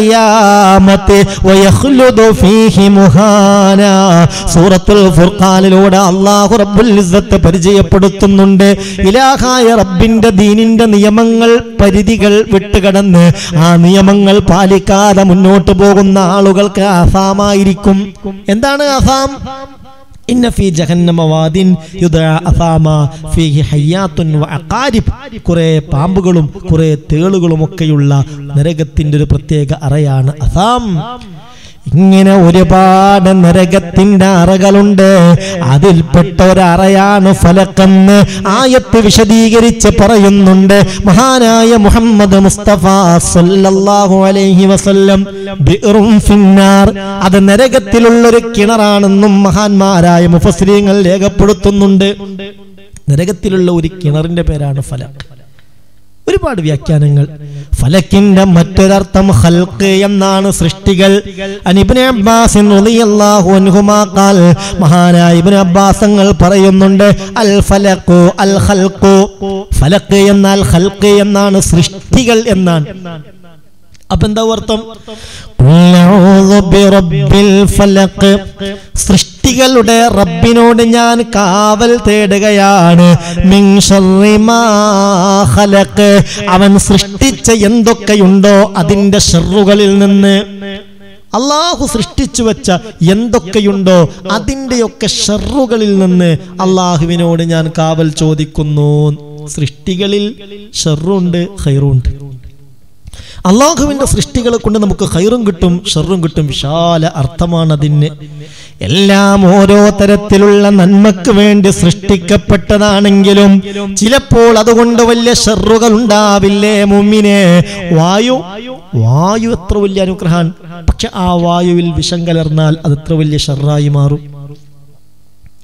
القيامة ويخلد فيه مهانا സൂറത്തുൽ ഫുർഖാനിലൂടെ അള്ളാഹു റബ്ബുൽ ഇസ്സത്ത് പരിചയപ്പെടുത്തുന്നുണ്ട് ഇലാഹായ റബ്ബിന്റെ ദീനിന്റെ നിയമങ്ങൾ പരിധികൾ വിട്ടുകടന്ന് ആ നിയമങ്ങൾ പാലിക്കാതെ മുന്നോട്ട് പോകുന്ന ആളുകൾക്ക് അസാമായിരിക്കും എന്താണ് അസാം ഇന്ന ഫീ ജഹന്നമ വാദിൻ യുദഅ അസാമ ഫീഹി ഹയ്യാത്തുൻ വ അഖാരിബ് കുറെ പാമ്പുകളും കുറെ തേളുകളും ഒക്കെയുള്ള നരകത്തിന്റെ ഒരു പ്രത്യേക അറയാണ് അസാം ഇങ്ങനെ ഒരുപാട് നരകത്തിന്റെ അറകളുണ്ട് അതിൽപ്പെട്ട ഒരറയാണ് ഫലക്കെന്ന് ആയത്ത് വിശദീകരിച്ച് പറയുന്നുണ്ട് മഹാനായ മുഹമ്മദ് മുസ്തഫ സല്ലല്ലാഹു അലൈഹി വസല്ലം ബിറും ഫിന്നാർ അത് നരകത്തിലുള്ളൊരു കിണറാണെന്നും മഹാന്മാരായ മുഫസ്രീങ്ങൾ രേഖപ്പെടുത്തുന്നുണ്ട് നരകത്തിലുള്ള ഒരു കിണറിന്റെ പേരാണ് ഫലക് ഒരുപാട് വ്യാഖ്യാനങ്ങൾ ഫലക്കിന്റെ മറ്റൊരർത്ഥം ഹൽക്ക് എന്നാണ് സൃഷ്ടികൾ അനിബിന് അബ്ബാസ് റളിയല്ലാഹു അൻഹുമാ ഖാൽ മഹാനായ ഇബ്നു അബ്ബാസങ്ങൾ പറയുന്നുണ്ട് അൽ ഫലഖു അൽ ഖൽഖു ഫലക്ക് എന്നാൽ ഹൽക്ക് എന്നാണ് സൃഷ്ടികൾ എന്നാണ് അപ്പൊ എന്താ അർത്ഥം ഖുൽ അഊദു ബിറബ്ബിൽ ഫലഖ് സൃഷ്ടികളുടെ റബ്ബിനോട് ഞാൻ കാവൽ തേടുകയാണ് മിൻ ശർരി മാ ഖലഖ് അവൻ സൃഷ്ടിച്ച എന്തൊക്കെയുണ്ടോ അതിന്റെ ഷെറുകളിൽ നിന്ന് അള്ളാഹു സൃഷ്ടിച്ചു വെച്ച എന്തൊക്കെയുണ്ടോ അതിൻ്റെയൊക്കെ ഷെറുകളിൽ നിന്ന് അള്ളാഹുവിനോട് ഞാൻ കാവൽ ചോദിക്കുന്നു സൃഷ്ടികളിൽ ഷെറുണ്ട് ഹൈറുണ്ട് അള്ളാഹുവിന്റെ സൃഷ്ടികളെ കൊണ്ട് നമുക്ക് ഹൈറും കിട്ടും ഷെറും കിട്ടും വിശാല അർത്ഥമാണ് അതിന് എല്ലാം ഓരോ തരത്തിലുള്ള നന്മക്ക് വേണ്ടി സൃഷ്ടിക്കപ്പെട്ടതാണെങ്കിലും ചിലപ്പോൾ അതുകൊണ്ട് വലിയ ഷെറുകൾ ഉണ്ടാവില്ലേ മുമ്മിനെ വായു വായു എത്ര വലിയ അനുഗ്രഹാൻ പക്ഷെ ആ വായുവിൽ വിഷം കലർന്നാൽ അത് എത്ര വലിയ ഷെറായി മാറും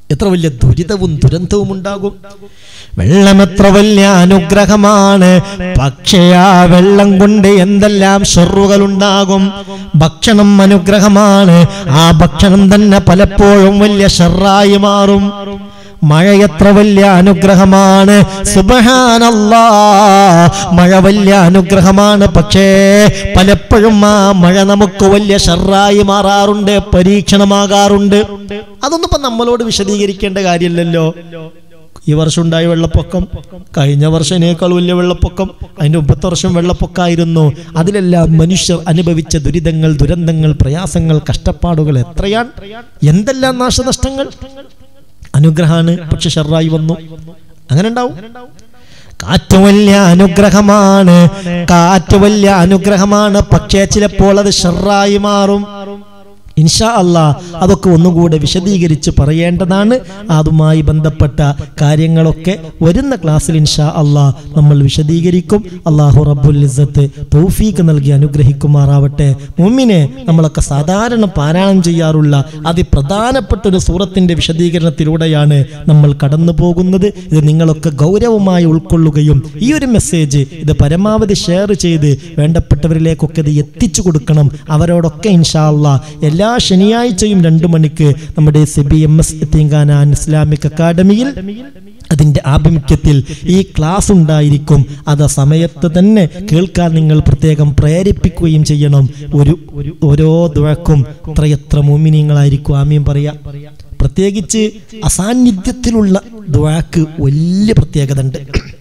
എത്ര വലിയ ദുരിതവും ദുരന്തവും ഉണ്ടാകും വെള്ളം എത്ര വലിയ അനുഗ്രഹമാണ് പക്ഷേ ആ വെള്ളം കൊണ്ട് എന്തെല്ലാം ഷെറുകൾ ഉണ്ടാകും ഭക്ഷണം അനുഗ്രഹമാണ് ആ ഭക്ഷണം തന്നെ പലപ്പോഴും വലിയ ഷെറായി മാറും മഴ എത്ര വലിയ അനുഗ്രഹമാണ് സുബഹാനല്ലാ മഴ വലിയ അനുഗ്രഹമാണ് പക്ഷേ പലപ്പോഴും ആ മഴ നമുക്ക് വലിയ ഷെറായി മാറാറുണ്ട് പരീക്ഷണമാകാറുണ്ട് അതൊന്നും ഇപ്പൊ നമ്മളോട് വിശദീകരിക്കേണ്ട കാര്യമില്ലല്ലോ ഈ വർഷം ഉണ്ടായ വെള്ളപ്പൊക്കം കഴിഞ്ഞ വർഷത്തിനേക്കാൾ വലിയ വെള്ളപ്പൊക്കം അതിന്റെ മുമ്പത്തെ വർഷം വെള്ളപ്പൊക്കമായിരുന്നു അതിലെല്ലാം മനുഷ്യർ അനുഭവിച്ച ദുരിതങ്ങൾ ദുരന്തങ്ങൾ പ്രയാസങ്ങൾ കഷ്ടപ്പാടുകൾ എത്രയാണ് എന്തെല്ലാം നാശനഷ്ടങ്ങൾ അനുഗ്രഹാണ് പക്ഷെ ഷെറായി വന്നു അങ്ങനെ ഉണ്ടാവും കാറ്റ് വലിയ അനുഗ്രഹമാണ് കാറ്റ് വലിയ അനുഗ്രഹമാണ് പക്ഷേ ചിലപ്പോൾ അത് ഷെറായി മാറും ഇൻഷാ അല്ലാ അതൊക്കെ ഒന്നുകൂടെ വിശദീകരിച്ച് പറയേണ്ടതാണ് അതുമായി ബന്ധപ്പെട്ട കാര്യങ്ങളൊക്കെ വരുന്ന ക്ലാസ്സിൽ ഇൻഷാ അല്ലാ നമ്മൾ വിശദീകരിക്കും അള്ളാഹു റബ്ബുൽ ഇസ്സത്ത് തൗഫീക്ക് നൽകി അനുഗ്രഹിക്കുമാറാവട്ടെ മുമ്മിനെ നമ്മളൊക്കെ സാധാരണ പാരായണം ചെയ്യാറുള്ള അതിപ്രധാനപ്പെട്ട ഒരു സൂറത്തിന്റെ വിശദീകരണത്തിലൂടെയാണ് നമ്മൾ കടന്നു പോകുന്നത് ഇത് നിങ്ങളൊക്കെ ഗൗരവമായി ഉൾക്കൊള്ളുകയും ഈ ഒരു മെസ്സേജ് ഇത് പരമാവധി ഷെയർ ചെയ്ത് വേണ്ടപ്പെട്ടവരിലേക്കൊക്കെ ഇത് എത്തിച്ചു കൊടുക്കണം അവരോടൊക്കെ ഇൻഷാ അല്ലാ എല്ലാ ശനിയാഴ്ചയും രണ്ടു മണിക്ക് നമ്മുടെ സി ബി എം എസ് എത്തിങ്കാനാൻ ഇസ്ലാമിക് അക്കാഡമിയിൽ അതിന്റെ ആഭിമുഖ്യത്തിൽ ഈ ക്ലാസ് ഉണ്ടായിരിക്കും അത് ആ സമയത്ത് തന്നെ കേൾക്കാൻ നിങ്ങൾ പ്രത്യേകം പ്രേരിപ്പിക്കുകയും ചെയ്യണം ഒരു ഓരോ ദുഴക്കും എത്രയെത്ര മോമിനിയങ്ങളായിരിക്കും ആമീൻ പറയാ പ്രത്യേകിച്ച് അസാന്നിധ്യത്തിലുള്ള ദുഴക്ക് വലിയ പ്രത്യേകത ഉണ്ട്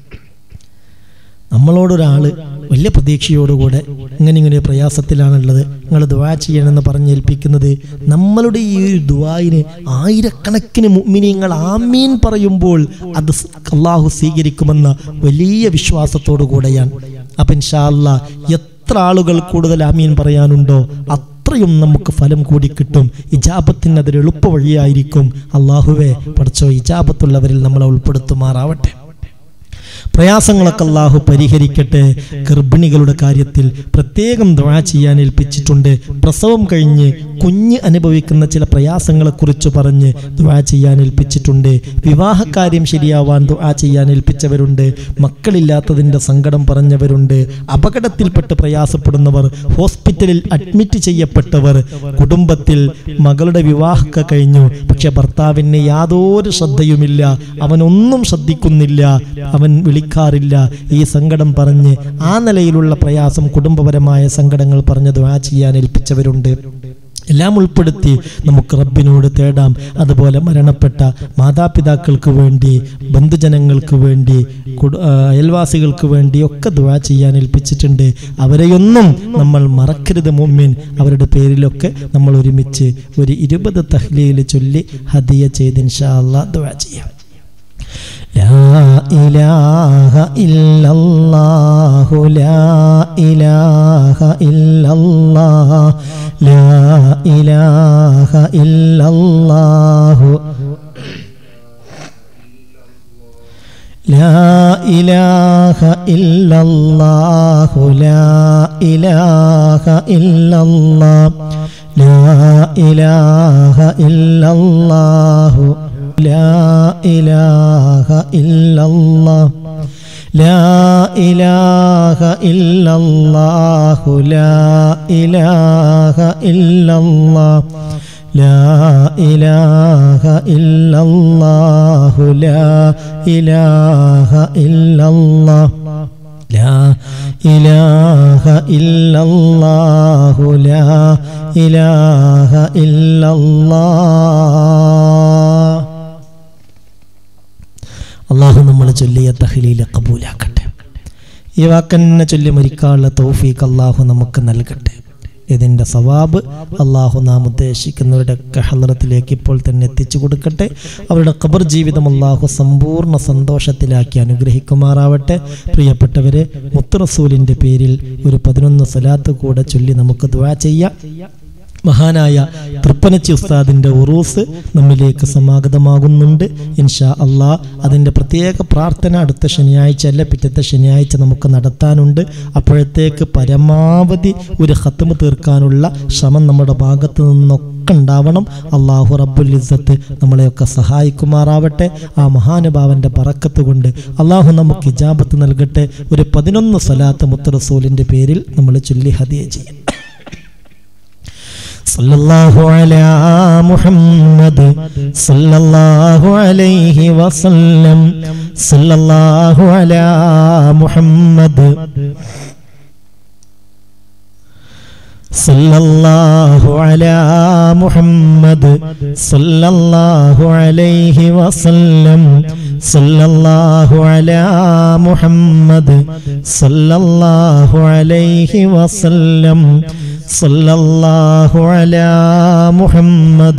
നമ്മളോടൊരാള് വലിയ പ്രതീക്ഷയോടുകൂടെ ഇങ്ങനെ ഇങ്ങനെ ഒരു പ്രയാസത്തിലാണുള്ളത് നിങ്ങൾ ദുവാ ചെയ്യണമെന്ന് പറഞ്ഞേൽപ്പിക്കുന്നത് നമ്മളുടെ ഈ ഒരു ദുവായിന് ആയിരക്കണക്കിന് മുഅ്മിനീങ്ങൾ ആമീൻ പറയുമ്പോൾ അത് സ് അള്ളാഹു സ്വീകരിക്കുമെന്ന വലിയ വിശ്വാസത്തോടു കൂടെയാണ് അപ്പം ഇൻഷാല്ല എത്ര ആളുകൾ കൂടുതൽ ആമീൻ പറയാനുണ്ടോ അത്രയും നമുക്ക് ഫലം കൂടി കിട്ടും ഇജാബത്തിന് അതൊരു എളുപ്പ വഴിയായിരിക്കും അള്ളാഹുവെ പഠിച്ചോ ഇജാബത്തുള്ളവരിൽ നമ്മളെ ഉൾപ്പെടുത്തുമാറാവട്ടെ പ്രയാസങ്ങളൊക്കെ അള്ളാഹു പരിഹരിക്കട്ടെ ഗർഭിണികളുടെ കാര്യത്തിൽ പ്രത്യേകം ദുആ ചെയ്യാൻ ഏൽപ്പിച്ചിട്ടുണ്ട് പ്രസവം കഴിഞ്ഞ് കുഞ്ഞ് അനുഭവിക്കുന്ന ചില പ്രയാസങ്ങളെക്കുറിച്ച് പറഞ്ഞ് ദുആ ചെയ്യാൻ ഏൽപ്പിച്ചിട്ടുണ്ട് വിവാഹകാര്യം ശരിയാവാൻ ദുആ ചെയ്യാൻ ഏൽപ്പിച്ചവരുണ്ട് മക്കളില്ലാത്തതിൻ്റെ സങ്കടം പറഞ്ഞവരുണ്ട് അപകടത്തിൽപ്പെട്ട് പ്രയാസപ്പെടുന്നവർ ഹോസ്പിറ്റലിൽ അഡ്മിറ്റ് ചെയ്യപ്പെട്ടവർ കുടുംബത്തിൽ മകളുടെ വിവാഹമൊക്കെ കഴിഞ്ഞു പക്ഷെ ഭർത്താവിന് യാതൊരു ശ്രദ്ധയുമില്ല അവനൊന്നും ശ്രദ്ധിക്കുന്നില്ല അവൻ വിളിക്കാറില്ല ഈ സങ്കടം പറഞ്ഞ് ആ നിലയിലുള്ള പ്രയാസം കുടുംബപരമായ സങ്കടങ്ങൾ പറഞ്ഞ് ദുആ ചെയ്യാൻ ഏൽപ്പിച്ചവരുണ്ട് എല്ലാം ഉൾപ്പെടുത്തി നമുക്ക് റബ്ബിനോട് തേടാം അതുപോലെ മരണപ്പെട്ട മാതാപിതാക്കൾക്ക് വേണ്ടി ബന്ധുജനങ്ങൾക്ക് വേണ്ടി കുട- ആ, അയൽവാസികൾക്ക് വേണ്ടി ഒക്കെ ദുആ ചെയ്യാൻ ഏൽപ്പിച്ചിട്ടുണ്ട് അവരെയൊന്നും നമ്മൾ മറക്കരുത് മുമ്മിൻ അവരുടെ പേരിലൊക്കെ നമ്മൾ ഒരുമിച്ച് ഒരു ഇരുപത് തഹ്ലീൽ ചൊല്ലി ഹദിയ ചെയ്ത് ഇൻഷാ അല്ലാ ദുആ ചെയ്യാം لا إله إلا الله لا إله إلا الله لا إله إلا الله لا إله إلا الله لا إله إلا الله لا إله إلا الله لا إله إلا الله لا إله إلا الله لا إله إلا الله لا إله إلا الله لا إله إلا الله لا إله إلا الله لا إله إلا الله അള്ളാഹു നമ്മൾ ചൊല്ലിയ തഹ്ലീലെ കബൂലാക്കട്ടെ ഈ വാക്കന്നെ ചൊല്ലി മരിക്കാനുള്ള തൗഫീഖ് അള്ളാഹു നമുക്ക് നൽകട്ടെ ഇതിൻ്റെ സവാബ് അള്ളാഹു നാം ഉദ്ദേശിക്കുന്നവരുടെ ഹലറത്തിലേക്ക് ഇപ്പോൾ തന്നെ എത്തിച്ചു കൊടുക്കട്ടെ അവരുടെ ഖബർ ജീവിതം അള്ളാഹു സമ്പൂർണ്ണ സന്തോഷത്തിലാക്കി അനുഗ്രഹിക്കുമാറാവട്ടെ പ്രിയപ്പെട്ടവരെ മുത്തുറസൂലിൻ്റെ പേരിൽ ഒരു പതിനൊന്ന് സലാത്ത് കൂടെ ചൊല്ലി നമുക്ക് ദ്വാ ചെയ്യാം മഹാനായ തൃപ്പനച്ചി ഉസ്താദിന്റെ ഉറൂസ് നമ്മിലേക്ക് സമാഗതമാകുന്നുണ്ട് ഇൻഷാ അള്ളാ അതിൻ്റെ പ്രത്യേക പ്രാർത്ഥന അടുത്ത ശനിയാഴ്ച അല്ല പിറ്റത്തെ ശനിയാഴ്ച നമുക്ക് നടത്താനുണ്ട് അപ്പോഴത്തേക്ക് പരമാവധി ഒരു ഹത്തമ് തീർക്കാനുള്ള ശ്രമം നമ്മുടെ ഭാഗത്തു നിന്നൊക്കെ ഒക്കെ ഉണ്ടാവണം അള്ളാഹു റബ്ബുൽ ഇസ്സത്ത് നമ്മളെയൊക്കെ സഹായിക്കുമാറാവട്ടെ ആ മഹാനുഭാവന്റെ പറക്കത്ത് കൊണ്ട് അള്ളാഹു നമുക്ക് ഇജാബത്ത് നൽകട്ടെ ഒരു പതിനൊന്ന് സലാത്ത് മുത്ത് റസൂലിന്റെ പേരിൽ നമ്മൾ ചൊല്ലി ഹദിയ ചെയ്യും صلى الله على محمد صلى الله عليه وسلم صلى الله على محمد صلى الله على محمد صلى الله عليه وسلم صلى الله على محمد صلى الله عليه وسلم صلى الله على محمد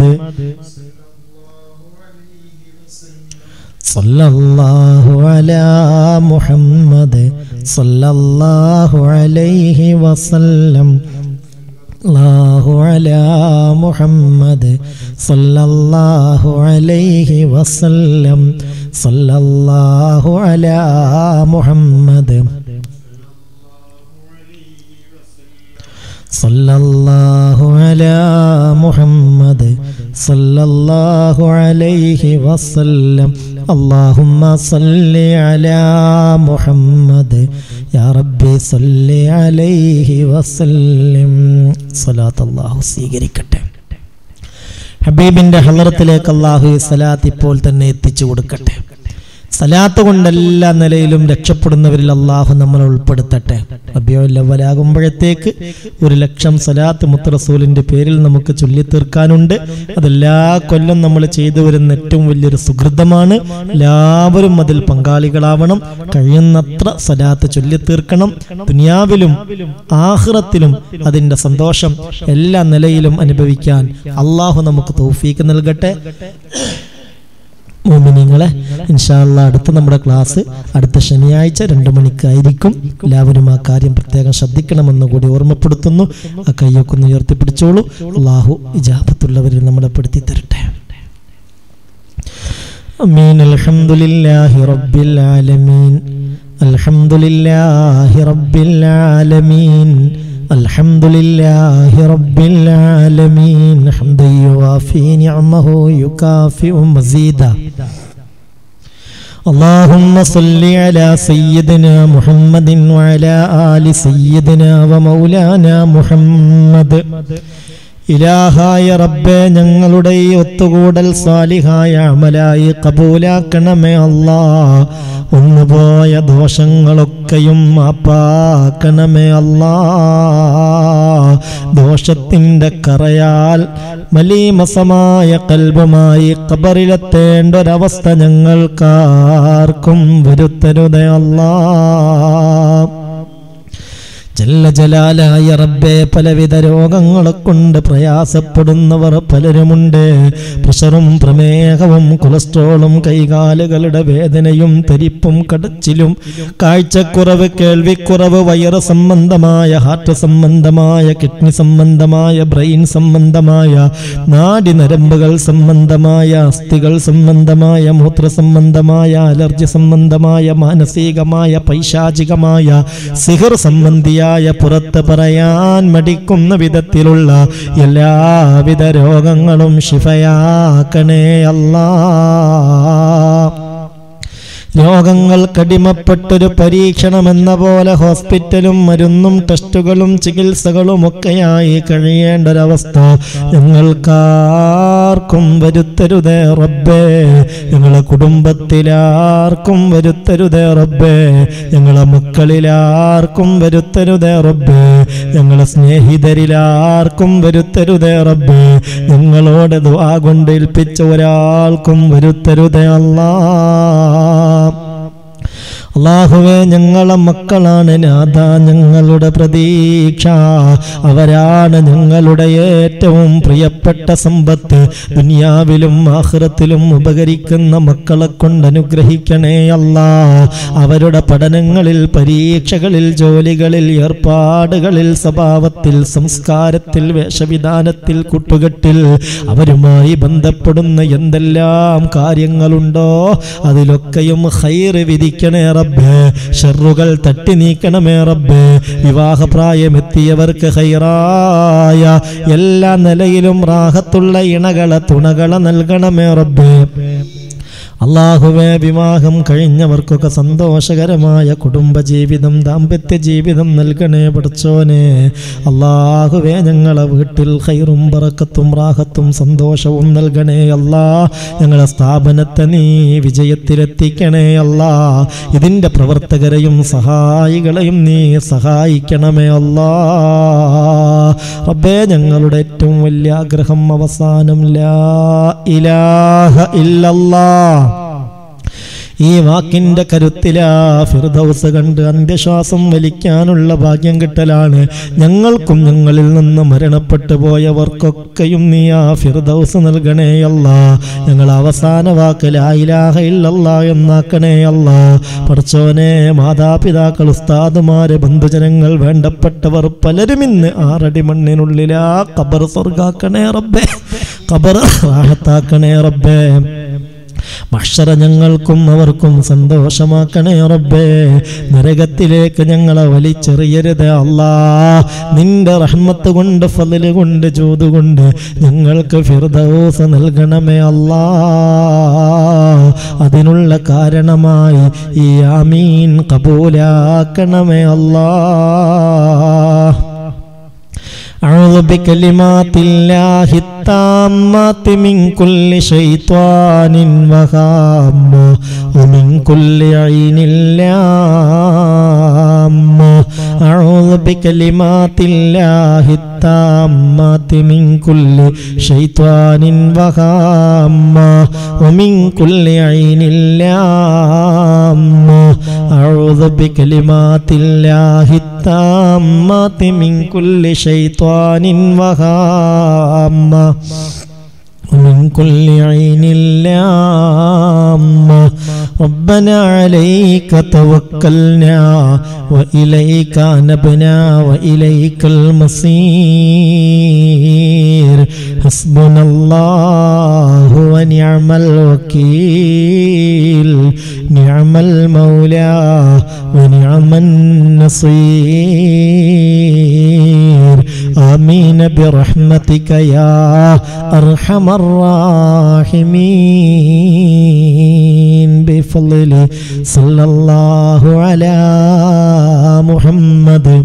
صلى الله على محمد صلى الله عليه وسلم الله على محمد صلى الله عليه وسلم صلى الله على محمد صلى الله على محمد صلى الله عليه وسلم اللهم صل على محمد يا ربي صل عليه وسلم صلاة الله സ്വീകരിക്കട്ടെ ഹബീബിന്റെ ഹലറത്തിലേക്ക് അള്ളാഹു ഈ സലാത്ത് ഇപ്പോൾ തന്നെ എത്തിച്ചു കൊടുക്കട്ടെ സലാത്ത് കൊണ്ട് എല്ലാ നിലയിലും രക്ഷപ്പെടുന്നവരിൽ അള്ളാഹു നമ്മളെ ഉൾപ്പെടുത്തട്ടെ അഭ്യോല്ലവലാകുമ്പോഴത്തേക്ക് ഒരു ലക്ഷം സലാത്ത് മുത്തറസൂലിന്റെ പേരിൽ നമുക്ക് ചൊല്ലിത്തീർക്കാനുണ്ട് അതെല്ലാ കൊല്ലം നമ്മൾ ചെയ്തു വരുന്ന ഏറ്റവും വലിയൊരു സുഹൃതമാണ് എല്ലാവരും അതിൽ പങ്കാളികളാവണം കഴിയുന്നത്ര സലാത്ത് ചൊല്ലിത്തീർക്കണം ദുനിയാവിലും ആഹ്റത്തിലും അതിന്റെ സന്തോഷം എല്ലാ നിലയിലും അനുഭവിക്കാൻ അള്ളാഹു നമുക്ക് തൗഫീക്ക് നൽകട്ടെ മോമിനിങ്ങളെ ഇൻഷാല്ല അടുത്ത നമ്മുടെ ക്ലാസ് അടുത്ത ശനിയാഴ്ച രണ്ടു മണിക്കായിരിക്കും എല്ലാവരും ആ കാര്യം പ്രത്യേകം ശ്രദ്ധിക്കണമെന്ന് കൂടി ഓർമ്മപ്പെടുത്തുന്നു ആ കയ്യൊക്കെ ഒന്ന് ഉയർത്തിപ്പിടിച്ചോളൂ അള്ളാഹു ഇജാബത്തുള്ളവരിൽ നമ്മളെ പെടുത്തി തരട്ടെ أمين الحمد لله رب العالمين الحمد لله رب العالمين الحمد لله رب العالمين حمدا يوافي نعمه يكافئ مزيدا اللهم صل على سيدنا محمد وعلى آل سيدنا ومولانا محمد ഇലാഹായ റബ്ബെ ഞങ്ങളുടെ ഈ ഒത്തുകൂടൽ സാലിഹായ അമലായി കബൂലാക്കണമേ അല്ലാ ഒന്നുപോയ ദോഷങ്ങളൊക്കെയും മാപ്പാക്കണമേ അല്ലാ ദോഷത്തിൻ്റെ കറയാൽ മലീമസമായ കൽബുമായി കബറിലെത്തേണ്ട ഒരവസ്ഥ ഞങ്ങൾക്കാർക്കും വരുത്തരുതേ അല്ലാ ജല്ല ജലാലായ റബ്ബെ പലവിധ രോഗങ്ങളെ കൊണ്ട് പ്രയാസപ്പെടുന്നവർ പലരുമുണ്ട് പ്രഷറും പ്രമേഹവും കൊളസ്ട്രോളും കൈകാലുകളുടെ വേദനയും തെരിപ്പും കടച്ചിലും കാഴ്ചക്കുറവ് കേൾവിക്കുറവ് വയറ് സംബന്ധമായ ഹാർട്ട് സംബന്ധമായ കിഡ്നി സംബന്ധമായ ബ്രെയിൻ സംബന്ധമായ നാഡി നരമ്പുകൾ സംബന്ധമായ അസ്ഥികൾ സംബന്ധമായ മൂത്ര സംബന്ധമായ അലർജി സംബന്ധമായ മാനസികമായ പൈശാചികമായ സിഹർ സംബന്ധിയായ പുറത്ത് പറയാൻ മടിക്കുന്ന വിധത്തിലുള്ള എല്ലാവിധ രോഗങ്ങളും ശിഫയാക്കണേ അല്ലാ രോഗങ്ങൾക്കടിമപ്പെട്ടൊരു പരീക്ഷണമെന്ന പോലെ ഹോസ്പിറ്റലും മരുന്നും ടെസ്റ്റുകളും ചികിത്സകളും ഒക്കെയായി കഴിയേണ്ടൊരവസ്ഥ ഞങ്ങൾക്കാർക്കും വരുത്തരുതേ റബ്ബേ ഞങ്ങളെ കുടുംബത്തിലാർക്കും വരുത്തരുതേ റബ്ബേ ഞങ്ങളെ മക്കളിലാർക്കും വരുത്തരുതേ റബ്ബേ ഞങ്ങളെ സ്നേഹിതരിലാർക്കും വരുത്തരുതേ റബ്ബേ ഞങ്ങളോട് ദുആ കൊണ്ട് ഏൽപ്പിച്ച ഒരാൾക്കും വരുത്തരുതേ അല്ലാ അള്ളാഹുവെ ഞങ്ങളെ മക്കളാണ് നാഥ ഞങ്ങളുടെ പ്രതീക്ഷ അവരാണ് ഞങ്ങളുടെ ഏറ്റവും പ്രിയപ്പെട്ട സമ്പത്ത് ദുനിയാവിലും ആഹ്റത്തിലും ഉപകരിക്കുന്ന മക്കളെ കൊണ്ട് അനുഗ്രഹിക്കണേ അല്ല അവരുടെ പഠനങ്ങളിൽ പരീക്ഷകളിൽ ജോലികളിൽ ഏർപ്പാടുകളിൽ സ്വഭാവത്തിൽ സംസ്കാരത്തിൽ വേഷവിധാനത്തിൽ കൂട്ടുകെട്ടിൽ അവരുമായി ബന്ധപ്പെടുന്ന എന്തെല്ലാം കാര്യങ്ങളുണ്ടോ അതിലൊക്കെയും ഹൈറ് വിധിക്കണേ റബ്ബേ റബ്ബേ ഷെറുകൾ തട്ടി നീക്കണമേ റബ്ബേ വിവാഹപ്രായമെത്തിയവർക്ക് ഹൈറായ എല്ലാ നിലയിലും റാഹത്തുള്ള ഇണകളെ തുണകളെ നൽകണമേ റബ്ബേ അള്ളാഹുവെ വിവാഹം കഴിഞ്ഞവർക്കൊക്കെ സന്തോഷകരമായ കുടുംബജീവിതം ദാമ്പത്യ ജീവിതം നൽകണേ പഠിച്ചോനെ അള്ളാഹുവെ ഞങ്ങളെ വീട്ടിൽ ഹൈറും പറക്കത്തും റാഹത്തും സന്തോഷവും നൽകണേ അല്ലാ ഞങ്ങളെ സ്ഥാപനത്തെ നീ വിജയത്തിലെത്തിക്കണേ അല്ലാ ഇതിൻ്റെ പ്രവർത്തകരെയും സഹായികളെയും നീ സഹായിക്കണമേ അല്ലാ റബ്ബേ ഞങ്ങളുടെ ഏറ്റവും വലിയ ആഗ്രഹം അവസാനം ലാ ഇലാഹ ഇല്ലല്ലാ ഈ വാക്കിന്റെ കരുത്തിലാ ഫിർദൗസ് കണ്ട് അന്ത്യശ്വാസം വലിക്കാനുള്ള ഭാഗ്യം കിട്ടലാണ് ഞങ്ങൾക്കും ഞങ്ങളിൽ നിന്ന് മരണപ്പെട്ടു പോയവർക്കൊക്കെയും നീ ആ ഫിർദൗസ് നൽകണേ അല്ല ഞങ്ങൾ അവസാന വാക്ക് ലായിലാഹ ഇല്ലല്ല എന്നാക്കണേ അല്ല പഠിച്ചോനെ മാതാപിതാക്കൾ ഉസ്താദുമാര് ബന്ധുജനങ്ങൾ വേണ്ടപ്പെട്ടവർ പലരും ഇന്ന് ആറടി മണ്ണിനുള്ളിലാ കബർ സ്വർഗാക്കണേ റബ്ബേ കബർ റാഹത്താക്കണേ റബ്ബേ മഷറ ഞങ്ങൾക്കും അവർക്കും സന്തോഷമാക്കണേ റബ്ബേ നരകത്തിലേക്ക് ഞങ്ങളെ വലിച്ചെറിയരുത് അല്ലാ നിന്റെ റഹ്മത്ത് കൊണ്ട് ഫതില് കൊണ്ട് ജൂത് കൊണ്ട് ഞങ്ങൾക്ക് ഫിർദൗസ് നൽകണമേ അല്ലാ അതിനുള്ള കാരണമായി ഈ ആമീൻ കബൂലാക്കണമേ അല്ലാ أعوذ بكلمات الله التامات من كل شيطان وهام ومن كل عين لام أعوذ بكلمات الله التامات من كل شيطان وهام ومن كل عين لام أعوذ بكلمات الله التامات من كل شيطان وهامة ومن كل عين لام ربنا عليك توكلنا وإليك نبنا وإليك المصير حسبنا الله ونعم الوكيل نعم المولى ونعم النصير آمين برحمتك يا أرحم الراحمين بفضل صلى الله على محمد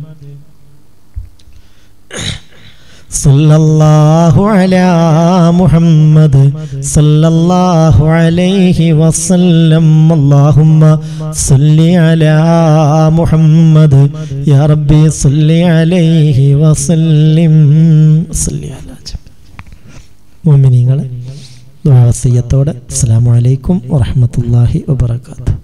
صلى الله على محمد صلى الله عليه وسلم اللهم صل على محمد يا ربي صل عليه وسلم صل على മുഅ്മിനീങ്ങളെ ദുആ വസിയത്തോടെ അസ്സലാമു അലൈക്കും വറഹ്മത്തുള്ളാഹി വബറകാതുഹു